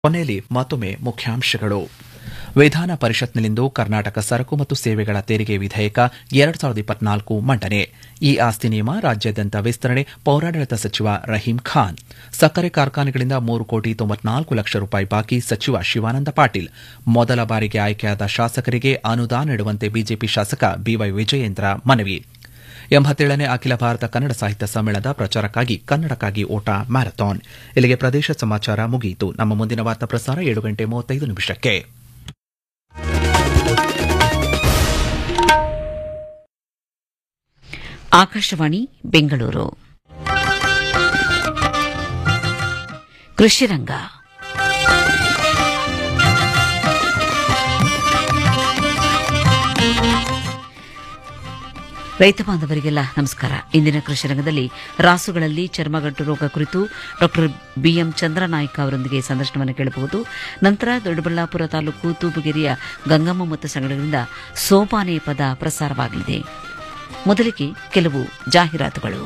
ಕೊನೆಯಲ್ಲಿ ಮತ್ತೊಮ್ಮೆ ಮುಖ್ಯಾಂಶಗಳು ವಿಧಾನ ಪರಿಷತ್ನಲ್ಲಿಂದು ಕರ್ನಾಟಕ ಸರಕು ಮತ್ತು ಸೇವೆಗಳ ತೆರಿಗೆ ವಿಧೇಯಕ ಎರಡು ಸಾವಿರದ ಇಪ್ಪತ್ನಾಲ್ಕು ಮಂಡನೆ ಇ ಆಸ್ತಿ ನಿಯಮ ರಾಜ್ಯಾದ್ಯಂತ ವಿಸ್ತರಣೆ ಪೌರಾಡಳಿತ ಸಚಿವ ರಹೀಂ ಖಾನ್ ಸಕ್ಕರೆ ಕಾರ್ಖಾನೆಗಳಿಂದ ಮೂರು ಕೋಟಿ ತೊಂಬತ್ನಾಲ್ಕು ಲಕ್ಷ ರೂಪಾಯಿ ಬಾಕಿ ಸಚಿವ ಶಿವಾನಂದ ಪಾಟೀಲ್ ಮೊದಲ ಬಾರಿಗೆ ಆಯ್ಕೆಯಾದ ಶಾಸಕರಿಗೆ ಅನುದಾನ ನೀಡುವಂತೆ ಬಿಜೆಪಿ ಶಾಸಕ ಬಿವೈ ವಿಜಯೇಂದ್ರ ಮನವಿ ಎಂಬತ್ತೇಳನೇ ಅಖಿಲ ಭಾರತ ಕನ್ನಡ ಸಾಹಿತ್ಯ ಸಮ್ಮೇಳನದ ಪ್ರಚಾರಕ್ಕಾಗಿ ಕನ್ನಡಕ್ಕಾಗಿ ಓಟ ಮ್ಯಾರಥಾನ್ ಇಲ್ಲಿಗೆ ಪ್ರದೇಶ ಸಮಾಚಾರ ಮುಗಿಯಿತು ನಮ್ಮ ಮುಂದಿನ ವಾರ್ತಾ ಪ್ರಸಾರ ಏಳು ಗಂಟೆ ಮೂವತ್ತೈದು ನಿಮಿಷಕ್ಕೆ ಆಕಾಶವಾಣಿ ಬೆಂಗಳೂರು ಕೃಷಿರಂಗ ರೈತ ಬಾಂಧವರಿಗೆಲ್ಲ ನಮಸ್ಕಾರ ಇಂದಿನ ಕೃಷಿ ರಂಗದಲ್ಲಿ ರಾಸುಗಳಲ್ಲಿ ಚರ್ಮಗಂಟು ರೋಗ ಕುರಿತು ಡಾಕ್ಟರ್ ಬಿಎಂ ಚಂದ್ರನಾಯ್ಕ ಅವರೊಂದಿಗೆ ಸಂದರ್ಶನವನ್ನು ಕೇಳಬಹುದು ನಂತರ ದೊಡ್ಡಬಳ್ಳಾಪುರ ತಾಲೂಕು ತೂಬುಗೆರೆಯ ಗಂಗಮ್ಮ ಮತ್ತು ಸಂಘಗಳಿಂದ ಸೋಪಾನೆ ಪದ ಪ್ರಸಾರವಾಗಲಿದೆ ಮೊದಲಿಗೆ ಕೆಲವು ಜಾಹೀರಾತುಗಳು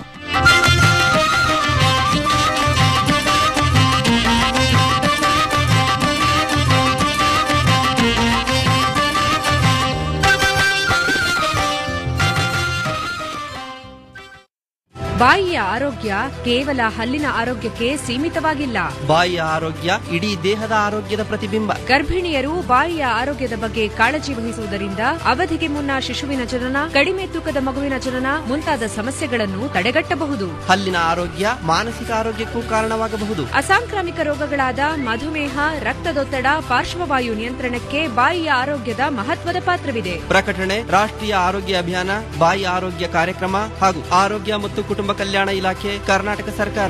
ಬಾಯಿಯ ಆರೋಗ್ಯ ಕೇವಲ ಹಲ್ಲಿನ ಆರೋಗ್ಯಕ್ಕೆ ಸೀಮಿತವಾಗಿಲ್ಲ ಬಾಯಿಯ ಆರೋಗ್ಯ ಇಡೀ ದೇಹದ ಆರೋಗ್ಯದ ಪ್ರತಿಬಿಂಬ ಗರ್ಭಿಣಿಯರು ಬಾಯಿಯ ಆರೋಗ್ಯದ ಬಗ್ಗೆ ಕಾಳಜಿ ವಹಿಸುವುದರಿಂದ ಅವಧಿಗೆ ಮುನ್ನ ಶಿಶುವಿನ ಜನನ ಕಡಿಮೆ ತೂಕದ ಮಗುವಿನ ಜನನ ಮುಂತಾದ ಸಮಸ್ಯೆಗಳನ್ನು ತಡೆಗಟ್ಟಬಹುದು ಹಲ್ಲಿನ ಆರೋಗ್ಯ ಮಾನಸಿಕ ಆರೋಗ್ಯಕ್ಕೂ ಕಾರಣವಾಗಬಹುದು ಅಸಾಂಕ್ರಾಮಿಕ ರೋಗಗಳಾದ ಮಧುಮೇಹ ರಕ್ತದೊತ್ತಡ ಪಾರ್ಶ್ವವಾಯು ನಿಯಂತ್ರಣಕ್ಕೆ ಬಾಯಿಯ ಆರೋಗ್ಯದ ಮಹತ್ವದ ಪಾತ್ರವಿದೆ ಪ್ರಕಟಣೆ ರಾಷ್ಟ್ರೀಯ ಆರೋಗ್ಯ ಅಭಿಯಾನ ಬಾಯಿ ಆರೋಗ್ಯ ಕಾರ್ಯಕ್ರಮ ಹಾಗೂ ಆರೋಗ್ಯ ಮತ್ತು ಕುಟುಂಬ ಕಲ್ಯಾಣ ಇಲಾಖೆ ಕರ್ನಾಟಕ ಸರ್ಕಾರ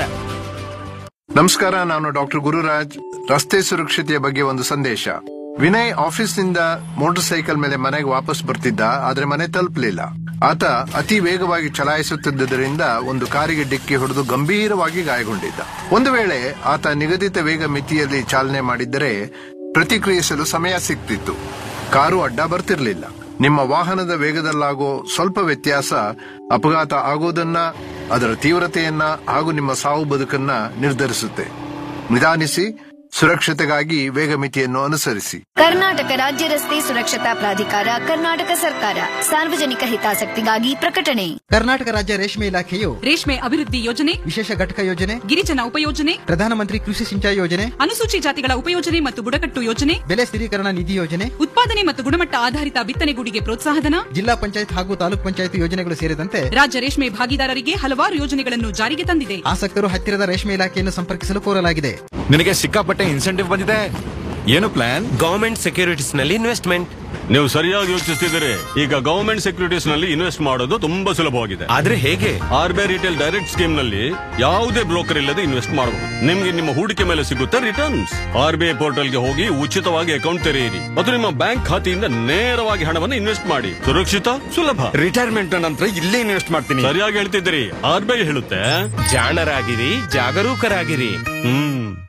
ನಮಸ್ಕಾರ ನಾನು ಡಾಕ್ಟರ್ ಗುರುರಾಜ್ ರಸ್ತೆ ಸುರಕ್ಷತೆಯ ಬಗ್ಗೆ ಒಂದು ಸಂದೇಶ ವಿನಯ್ ಆಫೀಸ್ನಿಂದ ಮೋಟಾರ್ ಸೈಕಲ್ ಮೇಲೆ ಮನೆಗೆ ವಾಪಸ್ ಬರ್ತಿದ್ದ ಆದ್ರೆ ಮನೆ ತಲುಪಲಿಲ್ಲ ಆತ ಅತಿ ವೇಗವಾಗಿ ಚಲಾಯಿಸುತ್ತಿದ್ದರಿಂದ ಒಂದು ಕಾರಿಗೆ ಡಿಕ್ಕಿ ಹೊಡೆದು ಗಂಭೀರವಾಗಿ ಗಾಯಗೊಂಡಿದ್ದ ಒಂದು ವೇಳೆ ಆತ ನಿಗದಿತ ವೇಗ ಮಿತಿಯಲ್ಲಿ ಚಾಲನೆ ಮಾಡಿದ್ದರೆ ಪ್ರತಿಕ್ರಿಯಿಸಲು ಸಮಯ ಸಿಗ್ತಿತ್ತು ಕಾರು ಅಡ್ಡ ಬರ್ತಿರ್ಲಿಲ್ಲ ನಿಮ್ಮ ವಾಹನದ ವೇಗದಲ್ಲಾಗೋ ಸ್ವಲ್ಪ ವ್ಯತ್ಯಾಸ ಅಪಘಾತ ಆಗೋದನ್ನ ಅದರ ತೀವ್ರತೆಯನ್ನ ಹಾಗೂ ನಿಮ್ಮ ಸಾವು ಬದುಕನ್ನ ನಿರ್ಧರಿಸುತ್ತೆ ನಿಧಾನಿಸಿ ಸುರಕ್ಷತೆಗಾಗಿ ವೇಗ ಮಿತಿಯನ್ನು ಅನುಸರಿಸಿ ಕರ್ನಾಟಕ ರಾಜ್ಯ ರಸ್ತೆ ಸುರಕ್ಷತಾ ಪ್ರಾಧಿಕಾರ ಕರ್ನಾಟಕ ಸರ್ಕಾರ ಸಾರ್ವಜನಿಕ ಹಿತಾಸಕ್ತಿಗಾಗಿ ಪ್ರಕಟಣೆ ಕರ್ನಾಟಕ ರಾಜ್ಯ ರೇಷ್ಮೆ ಇಲಾಖೆಯು ರೇಷ್ಮೆ ಅಭಿವೃದ್ಧಿ ಯೋಜನೆ ವಿಶೇಷ ಘಟಕ ಯೋಜನೆ ಗಿರಿಜನ ಉಪಯೋಜನೆ ಪ್ರಧಾನಮಂತ್ರಿ ಕೃಷಿ ಸಿಂಚಾಯಿ ಯೋಜನೆ ಅನುಸೂಚಿ ಜಾತಿಗಳ ಉಪಯೋಜನೆ ಮತ್ತು ಬುಡಕಟ್ಟು ಯೋಜನೆ ಬೆಲೆ ಸ್ಥಿರೀಕರಣ ನಿಧಿ ಯೋಜನೆ ಉತ್ಪಾದನೆ ಮತ್ತು ಗುಣಮಟ್ಟ ಆಧಾರಿತ ಬಿತ್ತನೆಗೂಡಿಗೆ ಪ್ರೋತ್ಸಾಹಧನ ಜಿಲ್ಲಾ ಪಂಚಾಯತ್ ಹಾಗೂ ತಾಲೂಕ್ ಪಂಚಾಯತ್ ಯೋಜನೆಗಳು ಸೇರಿದಂತೆ ರಾಜ್ಯ ರೇಷ್ಮೆ ಭಾಗಿದಾರರಿಗೆ ಹಲವಾರು ಯೋಜನೆಗಳನ್ನು ಜಾರಿಗೆ ತಂದಿದೆ ಆಸಕ್ತರು ಹತ್ತಿರದ ರೇಷ್ಮೆ ಇಲಾಖೆಯನ್ನು ಸಂಪರ್ಕಿಸಲು ಕೋರಲಾಗಿದೆ ನಿನಗೆ ಸಿಕ್ಕಾಪಟ್ಟೆ ಇನ್ಸೆಂಟಿವ್ ಬಂದಿದೆ ಏನು ಪ್ಲಾನ್ ಗವರ್ಮೆಂಟ್ ಸೆಕ್ಯೂರಿಟೀಸ್ ನಲ್ಲಿ ಇನ್ವೆಸ್ಟ್ಮೆಂಟ್ ನೀವು ಸರಿಯಾಗಿ ಯೋಚಿಸ್ತಿದ್ದೀರಿ ಈಗ ಗವರ್ಮೆಂಟ್ ಸೆಕ್ಯೂರಿಟೀಸ್ ನಲ್ಲಿ ಇನ್ವೆಸ್ಟ್ ಮಾಡೋದು ತುಂಬಾ ಸುಲಭವಾಗಿದೆ ಆದ್ರೆ ಹೇಗೆ R B I retail direct scheme ನಲ್ಲಿ ಯಾವುದೇ ಬ್ರೋಕರ್ ಇಲ್ಲದೆ ಇನ್ವೆಸ್ಟ್ ಮಾಡಬಹುದು ನಿಮ್ಗೆ ನಿಮ್ಮ ಹೂಡಿಕೆ ಮೇಲೆ ಸಿಗುತ್ತೆ returns R B I portal ಗೆ ಹೋಗಿ ಉಚಿತವಾಗಿ ಅಕೌಂಟ್ ತೆರೆಯಿರಿ ಮತ್ತು ನಿಮ್ಮ ಬ್ಯಾಂಕ್ ಖಾತೆಯಿಂದ ನೇರವಾಗಿ ಹಣವನ್ನು ಇನ್ವೆಸ್ಟ್ ಮಾಡಿ ಸುರಕ್ಷಿತ ಸುಲಭ ರಿಟೈರ್ಮೆಂಟ್ ನಂತರ ಇಲ್ಲೇ ಇನ್ವೆಸ್ಟ್ ಮಾಡ್ತೀನಿ ಸರಿಯಾಗಿ ಹೇಳ್ತಿದ್ದೀರಿ ಆರ್ ಬಿ ಐ ಹೇಳುತ್ತೆ ಜಾಣರಾಗಿರಿ ಜಾಗರೂಕರಾಗಿರಿ ಹ್ಮ್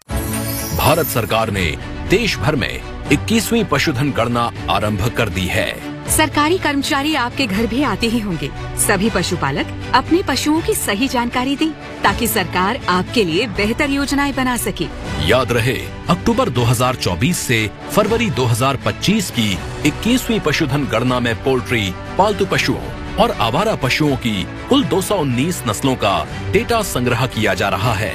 भारत सरकार ने देश भर में 21वीं पशुधन गणना आरंभ कर दी है सरकारी कर्मचारी आपके घर भी आते ही होंगे सभी पशुपालक अपने पशुओं की सही जानकारी दें ताकि सरकार आपके लिए बेहतर योजनाएं बना सके याद रहे अक्टूबर 2024 से फरवरी 2025 की 21वीं पशुधन गणना में पोल्ट्री पालतू पशुओं और आवारा पशुओं की कुल 219 नस्लों का डेटा संग्रह किया जा रहा है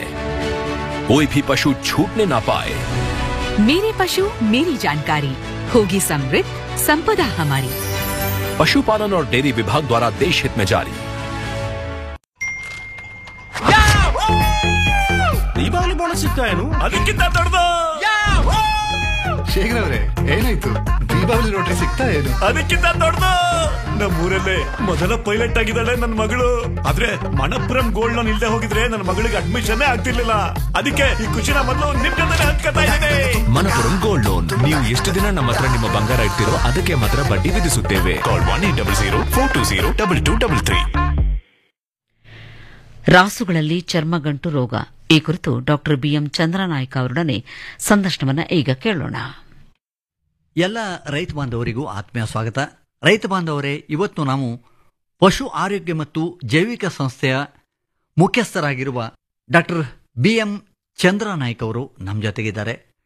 कोई भी पशु छूटने ना पाए मेरे पशु मेरी जानकारी होगी समृद्ध संपदा हमारी पशुपालन और डेयरी विभाग द्वारा देश हित में जारी ದೀಪಾವಳಿ ಬೋನಸ್ ಸಿಗ್ತಾ ಏನು ಅದಕ್ಕಿಂತ ದೊಡ್ಡದು ಶೇಖರ್ ಅವರೇ ಏನಾಯ್ತು ದೀಪಾವಳಿ ನೋಟ್ರಿ ಸಿಗ್ತಾ ಏನು ಅದಕ್ಕಿಂತ ದೊಡ್ಡದು ನಮ್ಮೂರಲ್ಲೇ ಮೊದಲ ಪೈಲಟ್ ಆಗಿದ್ದಾಳೆ ನನ್ನ ಮಗಳು ಆದ್ರೆ ಮಣಪುರಂ ಗೋಲ್ಡ್ ಲೋನ್ ಇಲ್ಲದೆ ಹೋಗಿದ್ರೆ ನನ್ನ ಮಗಳಿಗೆ ಅಡ್ಮಿಷನ್ ಆಗ್ತಿರ್ಲಿಲ್ಲ ಅದಕ್ಕೆ ಈ ಖುಷಿನ ಮೊದಲು ನಿಮ್ ಜೊತೆ ಹಂಚ್ಕೊತಾ ಇದ್ದೇನೆ ಮನಪುರಂ ಗೋಲ್ಡ್ ಲೋನ್ ನೀವು ಎಷ್ಟು ದಿನ ನಮ್ಮ ಹತ್ರ ನಿಮ್ಮ ಬಂಗಾರ ಇಟ್ಟಿರೋ ಅದಕ್ಕೆ ಮಾತ್ರ ಬಡ್ಡಿ ವಿಧಿಸುತ್ತೇವೆ call one eight double zero four two zero double two double three ರಾಸುಗಳಲ್ಲಿ ಚರ್ಮಗಂಟು ರೋಗ ಈ ಕುರಿತು ಡಾಕ್ಟರ್ ಬಿಎಂ ಚಂದ್ರನಾಯ್ಕ ಅವರೊಡನೆ ಸಂದರ್ಶನವನ್ನ ಈಗ ಕೇಳೋಣ ಎಲ್ಲ ರೈತ ಬಾಂಧವರಿಗೂ ಆತ್ಮೀಯ ಸ್ವಾಗತ ರೈತ ಬಾಂಧವರೇ ಇವತ್ತು ನಾವು ಪಶು ಆರೋಗ್ಯ ಮತ್ತು ಜೈವಿಕ ಸಂಸ್ಥೆಯ ಮುಖ್ಯಸ್ಥರಾಗಿರುವ ಡಾಕ್ಟರ್ ಬಿ ಎಂ ಚಂದ್ರನಾಯ್ಕ ಅವರು ನಮ್ಮ ಜೊತೆಗಿದ್ದಾರೆ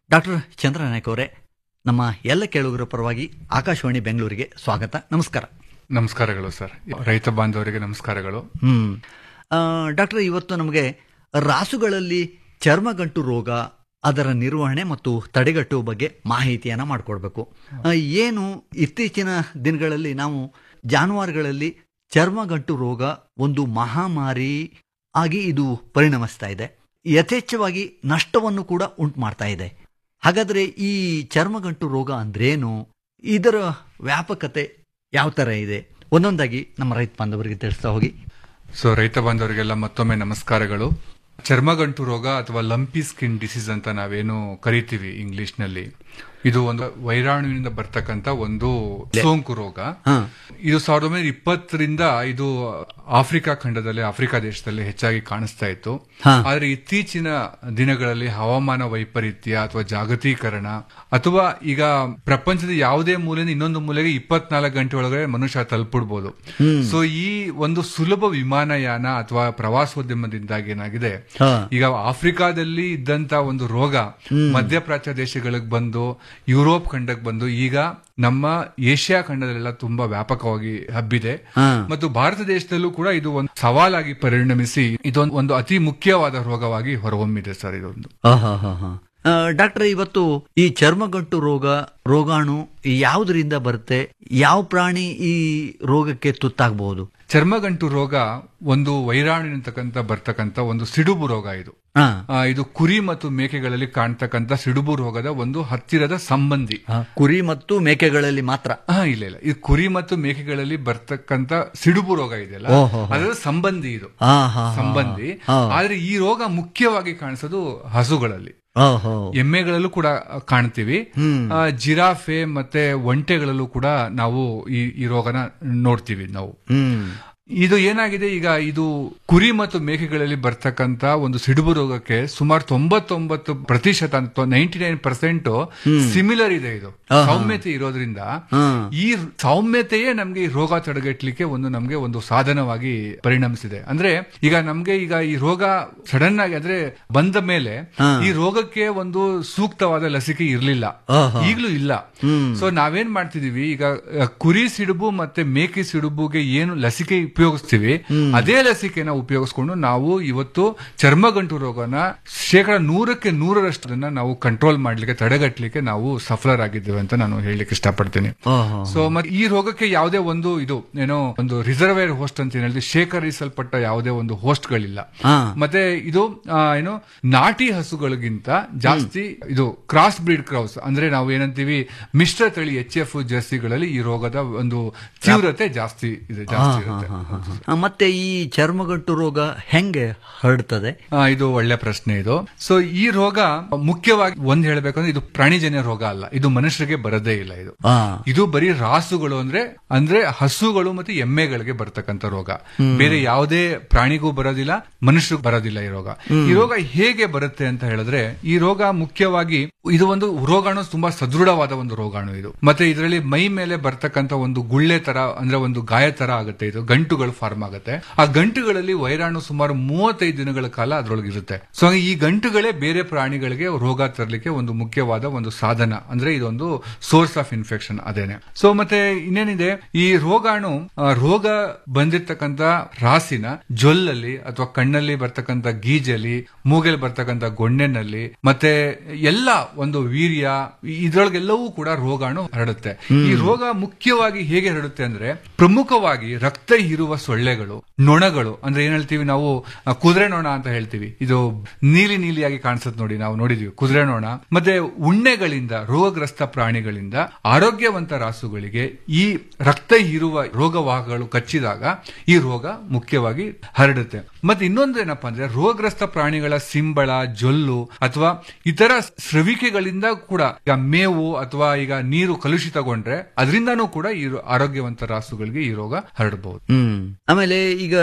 ಡಾಕ್ಟರ್ ಚಂದ್ರನಾಯಕ್ ಅವರೇ ನಮ್ಮ ಎಲ್ಲ ಕೇಳುಗರ ಪರವಾಗಿ ಆಕಾಶವಾಣಿ ಬೆಂಗಳೂರಿಗೆ ಸ್ವಾಗತ ನಮಸ್ಕಾರ ನಮಸ್ಕಾರಗಳು ಸರ್ ರೈತ ಬಾಂಧವರಿಗೆ ನಮಸ್ಕಾರಗಳು ಹ್ಮ್ ಆ, ಡಾಕ್ಟರ್ ಇವತ್ತು ನಮಗೆ ರಾಸುಗಳಲ್ಲಿ ಚರ್ಮಗಂಟು ರೋಗ ಅದರ ನಿರ್ವಹಣೆ ಮತ್ತು ತಡೆಗಟ್ಟುವ ಬಗ್ಗೆ ಮಾಹಿತಿಯನ್ನ ಮಾಡಿಕೊಡ್ಬೇಕು ಆ, ಏನು ಇತ್ತೀಚಿನ ದಿನಗಳಲ್ಲಿ ನಾವು ಜಾನುವಾರುಗಳಲ್ಲಿ ಚರ್ಮಗಂಟು ರೋಗ ಒಂದು ಮಹಾಮಾರಿ ಆಗಿ ಇದು ಪರಿಣಮಿಸ್ತಾ ಇದೆ ಯಥೇಚ್ಛವಾಗಿ ನಷ್ಟವನ್ನು ಕೂಡ ಉಂಟು ಮಾಡ್ತಾ ಇದೆ ಹಾಗಾದ್ರೆ ಈ ಚರ್ಮಗಂಟು ರೋಗ ಅಂದ್ರೇನು ಇದರ ವ್ಯಾಪಕತೆ ಯಾವ ತರ ಇದೆ ಒಂದೊಂದಾಗಿ ನಮ್ಮ ರೈತ ಬಾಂಧವರಿಗೆ ತಿಳಿಸ್ತಾ ಹೋಗಿ ಸೊ ರೈತ ಬಾಂಧವರಿಗೆಲ್ಲ ಮತ್ತೊಮ್ಮೆ ನಮಸ್ಕಾರಗಳು ಚರ್ಮಗಂಟು ರೋಗ ಅಥವಾ ಲಂಪಿ ಸ್ಕಿನ್ ಡಿಸೀಸ್ ಅಂತ ನಾವೇನು ಕರಿತೀವಿ ಇಂಗ್ಲಿಷ್ ನಲ್ಲಿ ಇದು ಒಂದು ವೈರಾಣುವಿನಿಂದ ಬರ್ತಕ್ಕಂತ ಒಂದು ಸೋಂಕು ರೋಗ ಇದು ಸಾವಿರದ ಒಂಬೈನೂರ ಇಪ್ಪತ್ತರಿಂದ ಇದು ಆಫ್ರಿಕಾ ಖಂಡದಲ್ಲಿ ಆಫ್ರಿಕಾ ದೇಶದಲ್ಲಿ ಹೆಚ್ಚಾಗಿ ಕಾಣಿಸ್ತಾ ಇತ್ತು ಆದ್ರೆ ಇತ್ತೀಚಿನ ದಿನಗಳಲ್ಲಿ ಹವಾಮಾನ ವೈಪರೀತ್ಯ ಅಥವಾ ಜಾಗತೀಕರಣ ಅಥವಾ ಈಗ ಪ್ರಪಂಚದ ಯಾವುದೇ ಮೂಲೆಯಿಂದ ಇನ್ನೊಂದು ಮೂಲೆಗೆ ಇಪ್ಪತ್ನಾಲ್ಕು ಗಂಟೆ ಒಳಗಡೆ ಮನುಷ್ಯ ತಲುಪಿಡ್ಬೋದು ಸೊ ಈ ಒಂದು ಸುಲಭ ವಿಮಾನಯಾನ ಅಥವಾ ಪ್ರವಾಸೋದ್ಯಮದಿಂದಾಗಿ ಏನಾಗಿದೆ ಹಾ. ಈಗ ಆಫ್ರಿಕಾದಲ್ಲಿ ಇದ್ದಂತ ಒಂದು ರೋಗ ಮಧ್ಯಪ್ರಾಚ್ಯ ದೇಶಗಳಿಗೆ ಬಂದು ಯುರೋಪ್ ಖಂಡಕ್ಕೆ ಬಂದು ಈಗ ನಮ್ಮ ಏಷ್ಯಾ ಖಂಡದಲ್ಲೆಲ್ಲ ತುಂಬಾ ವ್ಯಾಪಕವಾಗಿ ಹಬ್ಬಿದೆ ಹಾ. ಮತ್ತು ಭಾರತ ದೇಶದಲ್ಲೂ ಕೂಡ ಇದು ಒಂದು ಸವಾಲಾಗಿ ಪರಿಣಮಿಸಿ ಇದೊಂದು ಒಂದು ಅತಿ ಮುಖ್ಯವಾದ ರೋಗವಾಗಿ ಹೊರಹೊಮ್ಮಿದೆ ಸರ್ ಇದೊಂದು ಆಹಾಹಾಹಾ. ಆ, ಡಾಕ್ಟರ್ ಇವತ್ತು ಈ ಚರ್ಮಗಂಟು ರೋಗ ರೋಗಾಣು ಯಾವುದರಿಂದ ಬರುತ್ತೆ ಯಾವ ಪ್ರಾಣಿ ಈ ರೋಗಕ್ಕೆ ತುತ್ತಾಗಬಹುದು ಚರ್ಮಗಂಟು ರೋಗ ಒಂದು ವೈರಾಣುವಿನತಕ್ಕಂತ ಬರ್ತಕ್ಕಂತ ಒಂದು ಸಿಡುಬು ರೋಗ ಇದು ಹಾ. ಆ, ಇದು ಕುರಿ ಮತ್ತು ಮೇಕೆಗಳಲ್ಲಿ ಕಾಣ್ತಕ್ಕಂತ ಸಿಡುಬು ರೋಗದ ಒಂದು ಹತ್ತಿರದ ಸಂಬಂಧಿ ಕುರಿ ಮತ್ತು ಮೇಕೆಗಳಲ್ಲಿ ಮಾತ್ರ ಹಾ ಇಲ್ಲ ಇಲ್ಲ ಇದು ಕುರಿ ಮತ್ತು ಮೇಕೆಗಳಲ್ಲಿ ಬರ್ತಕ್ಕಂತ ಸಿಡುಬು ರೋಗ ಇದೆಯಲ್ಲ ಓಹೋ. ಅದರ ಸಂಬಂಧಿ ಇದು ಹಾ, ಹಾ, ಹಾ. ಸಂಬಂಧಿ ಹಾ. ಆದ್ರೆ ಈ ರೋಗ ಮುಖ್ಯವಾಗಿ ಕಾಣಿಸೋದು ಹಸುಗಳಲ್ಲಿ ಓಹೋ. ಎಮ್ಮೆಗಳಲ್ಲೂ ಕೂಡ ಕಾಣ್ತೀವಿ ಹ್ಮ್. ಆ, ಜಿರಾಫೆ ಮತ್ತೆ ಒಂಟೆಗಳಲ್ಲೂ ಕೂಡ ನಾವು ಈ ಈ ರೋಗನ ನೋಡ್ತೀವಿ ನಾವು ಹ್ಮ್ ಇದು ಏನಾಗಿದೆ ಈಗ ಇದು ಕುರಿ ಮತ್ತು ಮೇಕೆಗಳಲ್ಲಿ ಬರ್ತಕ್ಕಂತ ಒಂದು ಸಿಡುಬು ರೋಗಕ್ಕೆ ಸುಮಾರು ತೊಂಬತ್ತೊಂಬತ್ತು ಪ್ರತಿಶತ ನೈಂಟಿ ನೈನ್ ಪರ್ಸೆಂಟ್ ಸಿಮಿಲರ್ ಇದೆ ಇದು ಆಹಾ. ಸೌಮ್ಯತೆ ಇರೋದ್ರಿಂದ ಹಾ. ಈ ಸೌಮ್ಯತೆಯೇ ನಮ್ಗೆ ಈ ರೋಗ ತಡೆಗಟ್ಟಲಿಕ್ಕೆ ಒಂದು ನಮ್ಗೆ ಒಂದು ಸಾಧನವಾಗಿ ಪರಿಣಮಿಸಿದೆ ಅಂದ್ರೆ ಈಗ ನಮ್ಗೆ ಈಗ ಈ ರೋಗ ಸಡನ್ ಆಗಿ ಅಂದ್ರೆ ಬಂದ ಮೇಲೆ ಹಾ. ಈ ರೋಗಕ್ಕೆ ಒಂದು ಸೂಕ್ತವಾದ ಲಸಿಕೆ ಇರಲಿಲ್ಲ ಆಹಾ. ಈಗಲೂ ಇಲ್ಲ ಹ್ಮ್. ಸೊ ನಾವೇನ್ ಮಾಡ್ತಿದೀವಿ ಈಗ ಅ, ಕುರಿ ಸಿಡುಬು ಮತ್ತೆ ಮೇಕೆ ಸಿಡುಬುಗೆ ಏನು ಲಸಿಕೆ ಉಪಯೋಗಿಸ್ತೀವಿ ಅದೇ ಲಸಿಕೆನ ಉಪಯೋಗಿಸ್ಕೊಂಡು ನಾವು ಇವತ್ತು ಚರ್ಮಗಂಟು ರೋಗನ ಶೇಕಡ ನೂರಕ್ಕೆ ನೂರರಷ್ಟು ಅದನ್ನ ನಾವು ಕಂಟ್ರೋಲ್ ಮಾಡ್ಲಿಕ್ಕೆ ತಡೆಗಟ್ಟಲಿಕ್ಕೆ ನಾವು ಸಫಲರಾಗಿದ್ದೇವೆ ಅಂತ ನಾನು ಹೇಳಲಿಕ್ಕೆ ಇಷ್ಟಪಡ್ತೀನಿ ಓಹೋ. ಸೊ ಮತ್ತೆ ಈ ರೋಗಕ್ಕೆ ಯಾವುದೇ ಒಂದು ಇದು ಏನೋ ಒಂದು ರಿಸರ್ವೇರ್ ಹೋಸ್ಟ್ ಅಂತ ಏನ್ ಹೇಳ್ತೀವಿ ಶೇಖರಿಸಲ್ಪಟ್ಟ ಯಾವುದೇ ಒಂದು ಹೋಸ್ಟ್ಗಳಿಲ್ಲ ಹಾ. ಮತ್ತೆ ಇದು ಆ, ಏನು ನಾಟಿ ಹಸುಗಳಿಗಿಂತ ಜಾಸ್ತಿ ಇದು ಕ್ರಾಸ್ ಬ್ರೀಡ್ ಕ್ರೌಸ್ ಅಂದ್ರೆ ನಾವು ಏನಂತೀವಿ ಮಿಶ್ರ ತಳಿ ಎಚ್ ಎಫ್ ಜರ್ಸಿಗಳಲ್ಲಿ ಈ ರೋಗದ ಒಂದು ತೀವ್ರತೆ ಜಾಸ್ತಿ ಇದೆ ಜಾಸ್ತಿ ಹಾ, ಇರುತ್ತೆ ಹಾ, ಹಾ, ಹಾ. ಆ, ಮತ್ತೆ ಈ ಚರ್ಮಗಂಟು ರೋಗ ಹೆಂಗೆ ಹರಡ್ತದೆ ಆ, ಇದು ಒಳ್ಳೆ ಪ್ರಶ್ನೆ ಇದು ಸೊ ಈ ರೋಗ ಮುಖ್ಯವಾಗಿ ಒಂದ್ ಹೇಳ್ಬೇಕಂದ್ರೆ ಇದು ಪ್ರಾಣಿಜನ್ಯ ರೋಗ ಅಲ್ಲ ಇದು ಮನುಷ್ಯರಿಗೆ ಬರದೇ ಇಲ್ಲ ಇದು ಹಾ. ಇದು ಬರೀ ರಾಸುಗಳು ಅಂದ್ರೆ ಅಂದ್ರೆ ಹಸುಗಳು ಮತ್ತೆ ಎಮ್ಮೆಗಳಿಗೆ ಬರ್ತಕ್ಕಂತ ರೋಗ ಬೇರೆ ಯಾವುದೇ ಪ್ರಾಣಿಗೂ ಬರೋದಿಲ್ಲ ಮನುಷ್ಯರಿಗೂ ಬರೋದಿಲ್ಲ ಈ ರೋಗ ಈ ರೋಗ ಹೇಗೆ ಬರುತ್ತೆ ಅಂತ ಹೇಳಿದ್ರೆ ಈ ರೋಗ ಮುಖ್ಯವಾಗಿ ಇದು ಒಂದು ರೋಗಾಣು ತುಂಬಾ ಸದೃಢವಾದ ಒಂದು ರೋಗಾಣು ಇದು ಮತ್ತೆ ಇದರಲ್ಲಿ ಮೈ ಮೇಲೆ ಬರ್ತಕ್ಕಂತ ಒಂದು ಗುಳ್ಳೆ ತರ ಅಂದ್ರೆ ಒಂದು ಗಾಯ ತರ ಆಗುತ್ತೆ ಇದು ಗಂಟುಗಳು ಫಾರ್ಮ್ ಆಗುತ್ತೆ ಆ ಗಂಟುಗಳಲ್ಲಿ ವೈರಾಣು ಸುಮಾರು ಮೂವತ್ತೈದು ದಿನಗಳ ಕಾಲ ಅದ್ರೊಳಗೆ ಇರುತ್ತೆ ಸೊ ಈ ಗಂಟುಗಳೇ ಬೇರೆ ಪ್ರಾಣಿಗಳಿಗೆ ರೋಗ ತರಲಿಕ್ಕೆ ಒಂದು ಮುಖ್ಯವಾದ ಒಂದು ಸಾಧನ ಅಂದ್ರೆ ಇದೊಂದು ಸೋರ್ಸ್ ಆಫ್ ಇನ್ಫೆಕ್ಷನ್ ಅದೇನೆ ಸೊ ಮತ್ತೆ ಇನ್ನೇನಿದೆ ಈ ರೋಗಾಣು ಆ, ರೋಗ ಬಂದಿರ್ತಕ್ಕಂತ ರಾಸಿನ ಜೊಲ್ಲಲ್ಲಿ ಅಥವಾ ಕಣ್ಣಲ್ಲಿ ಬರ್ತಕ್ಕಂತ ಗೀಜಲ್ಲಿ ಮೂಗೆಲ್ ಬರ್ತಕ್ಕಂತ ಗೊಣ್ಣೆನಲ್ಲಿ ಮತ್ತೆ ಎಲ್ಲ ಒಂದು ವೀರ್ಯ ಇದ್ರೊಳಗೆಲ್ಲವೂ ಕೂಡ ರೋಗಾಣು ಹರಡುತ್ತೆ ಈ ರೋಗ ಮುಖ್ಯವಾಗಿ ಹೇಗೆ ಹರಡುತ್ತೆ ಅಂದ್ರೆ ಪ್ರಮುಖವಾಗಿ ರಕ್ತ ಹೀರುವ ಸೊಳ್ಳೆಗಳು ನೊಣಗಳು ಅಂದ್ರೆ ಏನ್ ಹೇಳ್ತೀವಿ ನಾವು ಆ, ಕುದುರೆ ನೊಣ ಅಂತ ಹೇಳ್ತೀವಿ ಇದು ನೀಲಿ ನೀಲಿಯಾಗಿ ಕಾಣಿಸುತ್ತೆ ನೋಡಿ ನಾವು ನೋಡಿದ್ವಿ ಕುದುರೆ ನೊಣ ಮತ್ತೆ ಉಣ್ಣೆಗಳಿಂದ ರೋಗಗ್ರಸ್ತ ಪ್ರಾಣಿಗಳಿಂದ ಆರೋಗ್ಯವಂತ ರಾಸುಗಳಿಗೆ ಈ ರಕ್ತ ಹೀರುವ ರೋಗವಾಹಗಳು ಕಚ್ಚಿದಾಗ ಈ ರೋಗ ಮುಖ್ಯವಾಗಿ ಹರಡುತ್ತೆ ಮತ್ತೆ ಇನ್ನೊಂದು ಏನಪ್ಪಾ ಅಂದ್ರೆ ರೋಗಗ್ರಸ್ತ ಪ್ರಾಣಿಗಳ ಸಿಂಬಳ ಜೊಲ್ಲು ಅಥವಾ ಇತರ ಸ್ರವಿಕೆಗಳಿಂದ ಕೂಡ ಈಗ ಮೇವು ಅಥವಾ ಈಗ ನೀರು ಕಲುಷಿತಗೊಂಡ್ರೆ ಅದರಿಂದನೂ ಕೂಡ ಈ ರೋ- ಆರೋಗ್ಯವಂತ ರಾಸುಗಳಿಗೆ ಈ ರೋಗ ಹರಡಬಹುದು ಹ್ಮ್ ಆಮೇಲೆ ಈಗ